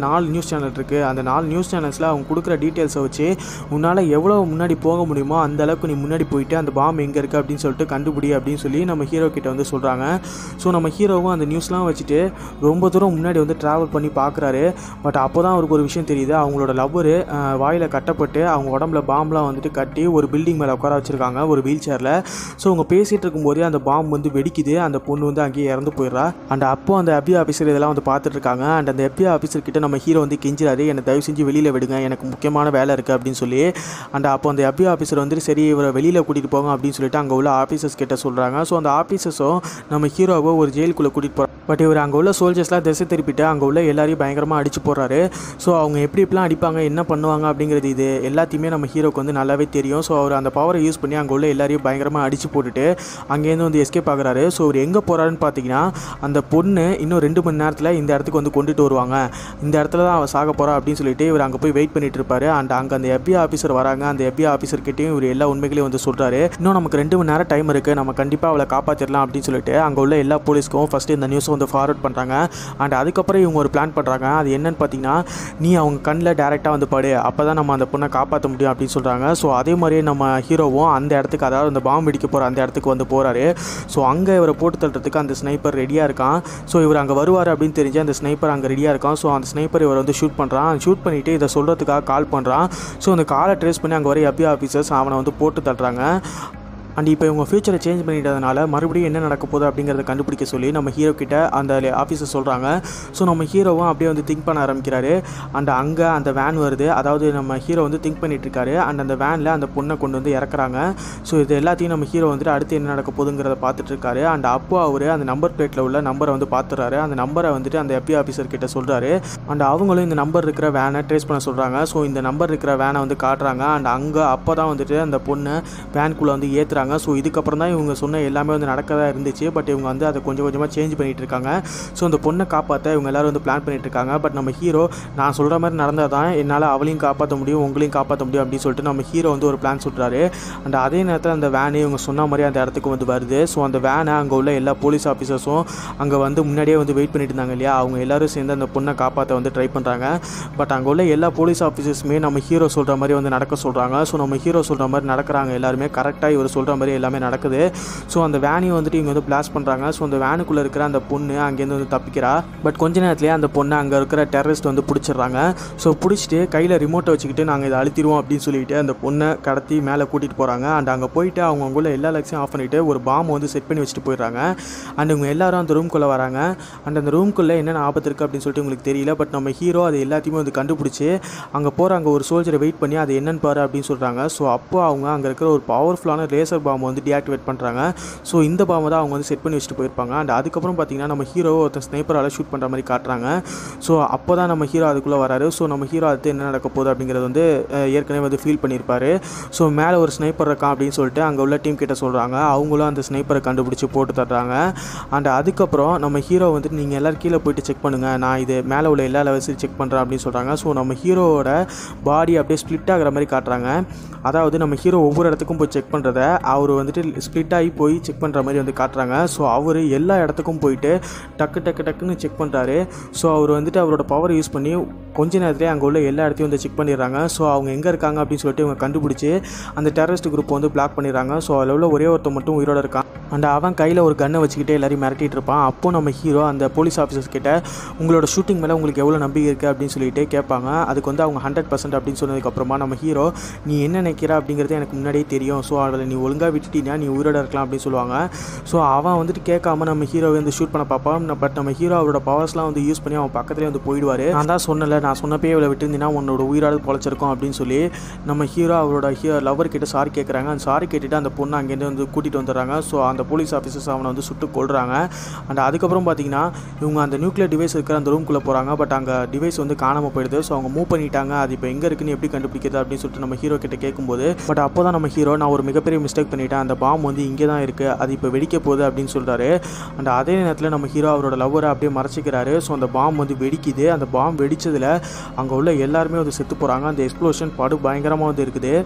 நியூஸ் சேனல் இருக்குது அந்த நாலு நியூஸ் சேனல்ஸில் அவங்க கொடுக்குற டீட்டெயில்ஸை வச்சு உன்னால் எவ்வளோ முன்னாடி போக முடியுமோ அந்த அளவுக்கு நீ முன்னாடி போயிட்டு அந்த பாம் எங்கே இருக்குது அப்படின்னு சொல்லிட்டு கண்டுபிடி அப்படின்னு சொல்லி நம்ம ஹீரோ கிட்ட வந்து சொல்கிறாங்க ஸோ நம்ம ஹீரோவும் அந்த நியூஸ்லாம் வச்சுட்டு ரொம்ப தூரம் முன்னாடி வந்து ட்ராவல் பண்ணி பார்க்குறாரு பட் அப்போ தான் அவருக்கு ஒரு விஷயம் தெரியுது அவங்களோட லவ்வரு வாயில் கட்டப்பட்டு அவங்க உடம்புல பாம்லாம் வந்துட்டு கட்டி ஒரு பில்டிங் மேலே உட்கார வச்சுருக்காங்க ஒரு வீல் சேரில் ஸோ அவங்க பேசிகிட்டு இருக்கும்போதே அந்த பாம் வந்து வெடிக்குது அந்த பொண்ணு வந்து அங்கேயே இறந்து போயிடுறா அண்ட் அப்போ அந்த FBI ஆஃபீஸர் இதெல்லாம் வந்து பார்த்துட்டு இருக்காங்க அண்ட் அந்த FBI ஆஃபீஸர் கிட்ட நம்ம ஹீரோ வந்து கெஞ்சிறாரு என்னை தயவு செஞ்சு வெளியில் விடுங்க எனக்கு முக்கியமான வேலை இருக்குது அப்படின்னு சொல்லி அண்ட் அப்போ அந்த FBI ஆஃபீஸர் வந்துட்டு சரி இவரை வெளியில் கூட்டிகிட்டு போங்க அப்படின்னு சொல்லிட்டு அங்கே உள்ள ஆஃபீஸர்ஸ் கிட்ட சொல்கிறாங்க ஸோ அந்த ஆஃபீஸர்ஸும் நம்ம ஹீரோவை ஒரு ஜெயிலுக்குள்ளே கூட்டிகிட்டு போகிறாங்க பட் இவர் அங்கே உள்ள சோல்ஜர்ஸ்லாம் திசை திருப்பிட்டு அங்கே உள்ள எல்லாரையும் பயங்கரமாக அடிச்சு போடுறாரு ஸோ அவங்க எப்படி எப்படிலாம் அடிப்பாங்க என்ன பண்ணுவாங்க அப்படிங்கிறது இது எல்லாத்தையுமே நம்ம ஹீரோக்கு வந்து நல்லாவே தெரியும் ஸோ அவர் அந்த பவரை யூஸ் பண்ணி அங்கே உள்ள எல்லாரையும் பயங்கரமாக அடிச்சு போட்டுட்டு அங்கேருந்து வந்து எஸ்கேப் ஆகுறாரு ஸோ அவர் எங்கே போகிறாருன்னு பார்த்தீங்கன்னா அந்த பொண்ணு இன்னும் ரெண்டு மணி நேரத்தில் இந்த இடத்துக்கு வந்து கொண்டுட்டு வருவாங்க இந்த இடத்துல தான் அவள் சாக போகிறா அப்படின்னு சொல்லிட்டு இவர் அங்கே போய் வெயிட் பண்ணிட்டு இருப்பாரு அண்ட் அங்கே அந்த FBI ஆஃபீஸர் வராங்க அந்த FBI ஆஃபீஸர் கிட்டேயும் இவர் எல்லா உண்மைகளையும் வந்து சொல்கிறாரு இன்னும் நமக்கு ரெண்டு மணி நேரம் டைம் இருக்குது நம்ம கண்டிப்பாக அவளை காப்பாற்றிடலாம் அப்படின்னு சொல்லிட்டு அங்கே உள்ள எல்லா போலீஸ்க்கும் ஃபஸ்ட்டு இந்த நியூஸை வந்து ஃபார்வர்ட் பண்ணுறாங்க அண்ட் அதுக்கப்புறம் இவங்க ஒரு பிளான் பண்ணுறாங்க அது என்னன்னு பார்த்தீங்கன்னா நீ அவங்க கண்ணில் டேரெக்டாக வந்து படு அப்போ தான் நம்ம அந்த பொண்ணை காப்பாற்ற முடியும் அப்படின்னு சொல்கிறாங்க ஸோ அதே மாதிரியே நம்ம ஹீரோவும் அந்த இடத்துக்கு அதாவது அந்த பாம்பு வெடிக்க போகிற அந்த இடத்துக்கு வந்து போகிறாரு ஸோ அங்கே இவரை போட்டு தள்ளுறதுக்கு அந்த ஸ்னைப்பர் ரெடியாக இருக்கான் ஸோ இவர் அங்கே வருவார் அப்படின்னு தெரிஞ்சு அந்த ஸ்னைப்பர் அங்கே ரெடியாக இருக்கான் ஸோ அந்த ஸ்னைப்பர் இவர் வந்து ஷூட் பண்ணுறான் ஷூட் பண்ணிவிட்டு இதை சொல்கிறதுக்காக கால் பண்ணுறான் ஸோ அந்த காலை ட்ரேஸ் பண்ணி அங்கே வர FBI ஆஃபீஸர்ஸ் அவனை வந்து போட்டு தள்ளுறாங்க அண்ட் இப்போ இவங்க ஃபியூச்சரை சேஞ்ச் பண்ணிட்டதுனால மறுபடியும் என்ன நடக்க போகுது அப்படிங்கிறத கண்டுபிடிக்க சொல்லி நம்ம ஹீரோ கிட்ட அந்த ஆஃபீஸர் சொல்கிறாங்க ஸோ நம்ம ஹீரோவும் அப்படியே வந்து திங்க் பண்ண ஆரம்பிக்கிறாரு அண்ட் அங்கே அந்த வேன் வருது அதாவது நம்ம ஹீரோ வந்து திங்க் பண்ணிட்டு இருக்காரு அண்ட் அந்த வேனில் அந்த பொண்ணை கொண்டு வந்து இறக்குறாங்க ஸோ இது எல்லாத்தையும் நம்ம ஹீரோ வந்துட்டு அடுத்து என்ன நடக்க போகுதுங்கிறத பார்த்துட்டு இருக்காரு அண்ட் அப்போ அவர் அந்த நம்பர் பிளேட்டில் உள்ள நம்பரை வந்து பார்த்துறாரு அந்த நம்பரை வந்துட்டு அந்த FBI ஆஃபீஸர் கிட்ட சொல்கிறாரு அண்ட் அவங்களும் இந்த நம்பர் இருக்கிற வேனை ட்ரேஸ் பண்ண சொல்கிறாங்க ஸோ இந்த நம்பர் இருக்கிற வேனை வந்து காட்டுறாங்க அண்ட் அங்கே அப்போ தான் வந்துட்டு அந்த பொண்ணை வேனுக்குள்ளே வந்து ஏற்றுறாங்க ஸோ இதுக்கப்புறம் தான் இவங்க சொன்ன எல்லாமே வந்து நடக்கதா இருந்துச்சு பட் இவங்க வந்து அதை கொஞ்சம் கொஞ்சமாக சேஞ்ச் பண்ணிட்டு இருக்காங்க ஸோ அந்த பொண்ணை காப்பாற்ற இவங்க எல்லாரும் வந்து பிளான் பண்ணிட்டு இருக்காங்க பட் நம்ம ஹீரோ நான் சொல்கிற மாதிரி நடந்தால் தான் என்னால் அவளையும் காப்பாற்ற முடியும் உங்களையும் காப்பாற்ற முடியும் அப்படின்னு சொல்லிட்டு நம்ம ஹீரோ வந்து ஒரு பிளான் சொல்கிறாரு அண்ட் அதே நேரத்தில் அந்த வேனு இவங்க சொன்ன மாதிரி அந்த இடத்துக்கு வந்து வருது ஸோ அந்த வேனை அங்கே உள்ள எல்லா போலீஸ் ஆஃபீஸர்ஸும் அங்கே வந்து முன்னாடியே வந்து வெயிட் பண்ணிட்டு இருந்தாங்க இல்லையா அவங்க எல்லாரும் சேர்ந்து அந்த பொண்ணை காப்பாற்ற வந்து ட்ரை பண்ணுறாங்க பட் அங்கே உள்ள எல்லா போலீஸ் ஆஃபீஸர்ஸுமே நம்ம ஹீரோ சொல்கிற மாதிரி வந்து நடக்க சொல்கிறாங்க ஸோ நம்ம ஹீரோ சொல்கிற மாதிரி நடக்கிறாங்க எல்லாருமே கரெக்டாக இவர் சொல்கிற மாதிரி எல்லாமே நடக்குது ஸோ அந்த வேனையும் வந்துட்டு இவங்க வந்து பிளாஸ்ட் பண்ணுறாங்க ஸோ அந்த வேனுக்குள்ளே இருக்கிற அந்த பொண்ணு அங்கேருந்து வந்து தப்பிக்கிறா பட் கொஞ்ச நேரத்துலேயே அந்த பொண்ணை அங்கே இருக்கிற டெரரிஸ்ட் வந்து பிடிச்சிடுறாங்க ஸோ பிடிச்சிட்டு கையில் ரிமோட்டை வச்சுக்கிட்டு நாங்கள் இதை அழுத்திடுவோம் அப்படின்னு சொல்லிட்டு அந்த பொண்ணை கடத்தி மேலே கூட்டிகிட்டு போகிறாங்க அண்ட் அங்கே போயிட்டு அவங்க உள்ள எல்லா லக்ஸையும் ஆஃப் பண்ணிவிட்டு ஒரு பாம் வந்து செட் பண்ணி வச்சுட்டு போயிடுறாங்க அண்ட் இவங்க எல்லாரும் அந்த ரூம்குள்ளே வராங்க அண்ட் அந்த ரூம்குள்ளே என்னென்ன ஆபத்து இருக்குது அப்படின்னு சொல்லிட்டு உங்களுக்கு தெரியல பட் நம்ம ஹீரோ அது எல்லாத்தையுமே வந்து கண்டுபிடிச்சி அங்கே போகிறாங்க ஒரு சோல்ஜரை வெயிட் பண்ணி அது என்னன்னு பாரு அப்படின்னு சொல்கிறாங்க ஸோ அப்போ அவங்க அங்கே இருக்கிற ஒரு பவர்ஃபுல்லான லேசர் பாம் வந்து டீஆக்டிவேட் பண்ணுறாங்க ஸோ இந்த பாம்பை தான் அவங்க வந்து செட் பண்ணி வச்சுட்டு போயிருப்பாங்க அண்ட் அதுக்கப்புறம் பார்த்தீங்கன்னா நம்ம ஹீரோ ஒருத்தன் ஸ்னைப்பரால் ஷூட் பண்ணுற மாதிரி காட்டுறாங்க ஸோ அப்போ தான் நம்ம ஹீரோ அதுக்குள்ளே வராரு ஸோ நம்ம ஹீரோ அடுத்து என்ன நடக்க போகுது அப்படிங்கிறது வந்து அஹ், ஏற்கனவே வந்து ஃபீல் பண்ணியிருப்பாரு ஸோ மேலே ஒரு ஸ்னைப்பர் இருக்கான் அப்படின்னு சொல்லிட்டு அங்கே உள்ள டீம் கிட்ட சொல்கிறாங்க அவங்களும் அந்த ஸ்னைப்பரை கண்டுபிடிச்சி போட்டு தர்றாங்க அண்ட் அதுக்கப்புறம் நம்ம ஹீரோ வந்துட்டு நீங்கள் எல்லோரும் கீழே போயிட்டு செக் பண்ணுங்கள் நான் இது மேலே உள்ள எல்லா லெவல்ஸையும் செக் பண்ணுறேன் அப்படின்னு சொல்கிறாங்க ஸோ நம்ம ஹீரோவோட பாடி அப்படியே ஸ்ப்ளிட் ஆகிற மாதிரி காட்டுறாங்க அதாவது நம்ம ஹீரோ ஒவ்வொரு இடத்துக்கும் போய் செக் பண்ணுறத அவர் வந்துட்டு ஸ்ப்ளிட் ஆகி போய் செக் பண்ணுற மாதிரி வந்து காட்டுறாங்க ஸோ அவர் எல்லா இடத்துக்கும் போயிட்டு டக்கு டக்கு டக்குன்னு செக் பண்ணுறாரு ஸோ அவர் வந்துட்டு அவரோட பவர் யூஸ் பண்ணி கொஞ்ச நேரத்திலே அங்கே உள்ள எல்லா இடத்தையும் வந்து செக் பண்ணிடுறாங்க ஸோ அவங்க எங்கே இருக்காங்க அப்படின்னு சொல்லிட்டு இவங்க கண்டுபிடிச்சி அந்த டெரரிஸ்ட் குரூப் வந்து பிளாக் பண்ணிடுறாங்க ஸோ அதில் உள்ள ஒரே ஒருத்தன் மட்டும் உயிரோட இருக்கான் அண்ட் அவன் கையில் ஒரு கன்னை வச்சுக்கிட்டு எல்லாரையும் மிரட்டிட்டு இருப்பான் அப்போ நம்ம ஹீரோ அந்த போலீஸ் ஆஃபீஸர்ஸ் கிட்ட உங்களோட ஷூட்டிங் மேலே உங்களுக்கு எவ்வளோ நம்பிக்கை இருக்குது அப்படின்னு சொல்லிட்டு கேட்பாங்க அதுக்கு வந்து அவங்க ஹண்ட்ரட் பர்சன்ட் அப்படின்னு சொன்னதுக்கப்புறமா நம்ம ஹீரோ நீ என்ன நினைக்கிற அப்படிங்கிறது எனக்கு முன்னாடியே தெரியும் ஸோ அதில் நீ ஒழுங்காக விட்டுட்டீங்கன்னா நீ உயிரோட இருக்கலாம் அப்படின்னு சொல்லுவாங்க ஸோ அவன் வந்துட்டு கேட்காம நம்ம ஹீரோவை வந்து ஷூட் பண்ண பார்ப்பான் பட் நம்ம ஹீரோ அவரோட பவர்ஸ்லாம் வந்து யூஸ் பண்ணி அவன் பக்கத்துலேயே வந்து போயிடுவார் நான் தான் சொன்னல நான் சொன்னப்பே இவளை விட்டுருந்தீங்கன்னா உன்னோட உயிராடு பொழைச்சிருக்கும் அப்படின்னு சொல்லி நம்ம ஹீரோ அவரோட ஹீரோ லவர் கிட்ட சாரி கேட்குறாங்க அந்த சாரி கேட்டுட்டு அந்த பொண்ணை அங்கேருந்து வந்து கூட்டிகிட்டு வந்துடுறாங்க ஸோ அந்த போலீஸ் ஆஃபீஸர்ஸ் அவனை வந்து சுட்டு கொள்றாங்க அண்ட் அதுக்கப்புறம் பார்த்தீங்கன்னா இவங்க அந்த நியூக்ளியர் டிவைஸ் இருக்கிற அந்த ரூம்குள்ளே போகிறாங்க பட் அங்கே டிவைஸ் வந்து காணாமல் போயிடுது ஸோ அவங்க மூவ் பண்ணிட்டாங்க அது இப்போ எங்கே இருக்குன்னு எப்படி கண்டுபிடிக்கிறது அப்படின்னு சொல்லிட்டு நம்ம ஹீரோ கிட்ட கேட்கும்போது பட் அப்போ தான் நம்ம ஹீரோ நான் ஒரு மிகப்பெரிய மிஸ்டேக் பண்ணிட்டேன் அந்த பாம் வந்து இங்கே தான் இருக்குது அது இப்போ வெடிக்க போகுது அப்படின்னு சொல்கிறாரு அண்ட் அதே நேரத்தில் நம்ம ஹீரோ அவரோட லவ்வரை அப்படியே மறைச்சிக்கிறாரு ஸோ அந்த பாம் வந்து வெடிக்குது அந்த பாம் வெடிச்சதில் அங்கே உள்ள எல்லாருமே வந்து செத்து போகிறாங்க அந்த எக்ஸ்ப்ளோஷன் படு பயங்கரமாக வந்து இருக்குது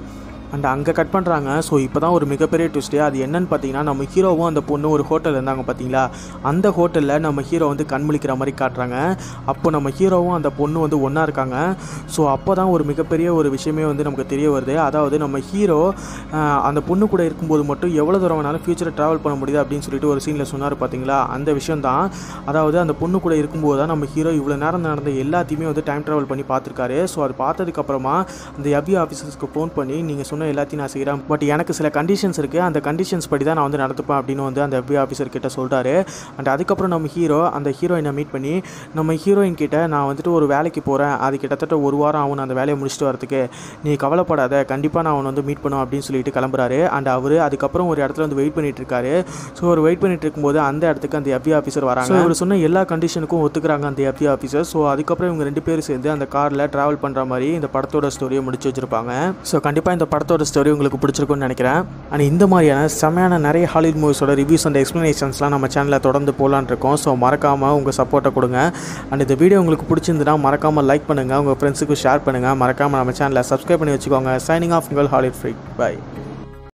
அண்ட் அங்கே கட் பண்ணுறாங்க ஸோ இப்போ தான் ஒரு மிகப்பெரிய ட்விஸ்ட்டு அது என்னன்னு பார்த்தீங்கன்னா நம்ம ஹீரோவும் அந்த பொண்ணு ஒரு ஹோட்டல் இருந்தாங்க பார்த்தீங்களா அந்த ஹோட்டலில் நம்ம ஹீரோ வந்து கண் முழிக்கிற மாதிரி காட்டுறாங்க அப்போ நம்ம ஹீரோவும் அந்த பொண்ணு வந்து ஒன்றா இருக்காங்க ஸோ அப்போ தான் ஒரு மிகப்பெரிய ஒரு விஷயமே வந்து நமக்கு தெரிய வருது அதாவது நம்ம ஹீரோ ஆஹ், அந்த பொண்ணு கூட இருக்கும்போது மட்டும் எவ்வளோ தூரம் வேணாலும் ஃபியூச்சரை ட்ராவல் பண்ண முடியுது அப்படின்னு சொல்லிட்டு ஒரு சீனில் சொன்னார் பார்த்தீங்களா அந்த விஷயம் தான் அதாவது அந்த பொண்ணு கூட இருக்கும்போது தான் நம்ம ஹீரோ இவ்வளோ நேரம் நடந்த எல்லாத்தையுமே வந்து டைம் ட்ராவல் பண்ணி பார்த்துருக்காரு ஸோ அது பார்த்ததுக்கப்புறமா அந்த எபி ஆஃபீஸர்ஸ்க்கு ஃபோன் பண்ணி நீங்கள் சொன்ன எல்லாத்தையும் நான் செய்கிறேன் பட் எனக்கு சில கண்டிஷன்ஸ் இருக்குது அந்த கண்டிஷன்ஸ் படி தான் நான் வந்து நடந்துப்பேன் அப்படின்னு வந்து அந்த எபி ஆஃபீஸர் கிட்ட சொல்கிறாரு அண்ட் அதுக்கப்புறம் நம்ம ஹீரோ அந்த ஹீரோயினை மீட் பண்ணி நம்ம ஹீரோயின் கிட்ட நான் வந்துட்டு ஒரு வேலைக்கு போகிறேன் அது கிட்டத்தட்ட ஒரு வாரம் ஆகும் நான் அந்த வேலையை முடிச்சுட்டு வரதுக்கு நீ கவலைப்படாத கண்டிப்பாக நான் அவனை வந்து மீட் பண்ணும் அப்படின்னு சொல்லிட்டு கிளம்புறாரு அண்ட் அவர் அதுக்கப்புறம் ஒரு இடத்துல வந்து வெயிட் பண்ணிட்டு இருக்காரு ஸோ அவர் வெயிட் பண்ணிட்டு இருக்கும்போது அந்த இடத்துக்கு அந்த எஃபி ஆஃபீஸர் வராங்க So, இவர் சொன்ன எல்லா கண்டிஷனுக்கும் ஒத்துக்கிறாங்க அந்த எஃபி ஆஃபீஸர் ஸோ அதுக்கப்புறம் இவங்க ரெண்டு பேரும் சேர்ந்து அந்த காரில் ட்ராவல் பண்ணுற மாதிரி இந்த படத்தோட ஸ்டோரியை முடிச்சு வச்சிருப்பாங்க ஸோ கண்டிப்பாக இந்த படத்தோட ஸ்டோரி உங்களுக்கு பிடிச்சிருக்கும்னு நினைக்கிறேன் அண்ட் இந்த மாதிரியான செமையான நிறைய ஹாலிவுட் மூவிஸோட ரிவ்யூஸ் அண்ட் எக்ஸ்ப்ளனேஷன்ஸ்லாம் நம்ம சேனலில் தொடர்ந்து போகலான்னு இருக்கோம் ஸோ மறக்காமல் உங்கள் சப்போர்ட்டை கொடுங்க அண்ட் இந்த வீடியோ உங்களுக்கு பிடிச்சிருந்துன்னா மறக்காமல் லைக் பண்ணுங்கள் உங்கள் ஃப்ரெண்ட்ஸுக்கு ஷேர் பண்ணுங்கள் மறக்காமல் நம்ம சேனலை சப்ஸ்கிரைப் பண்ணி வச்சுக்கோங்க சைனிங் ஆஃப் உங்கள் ஹாலிவுட் ஃப்ரீ பை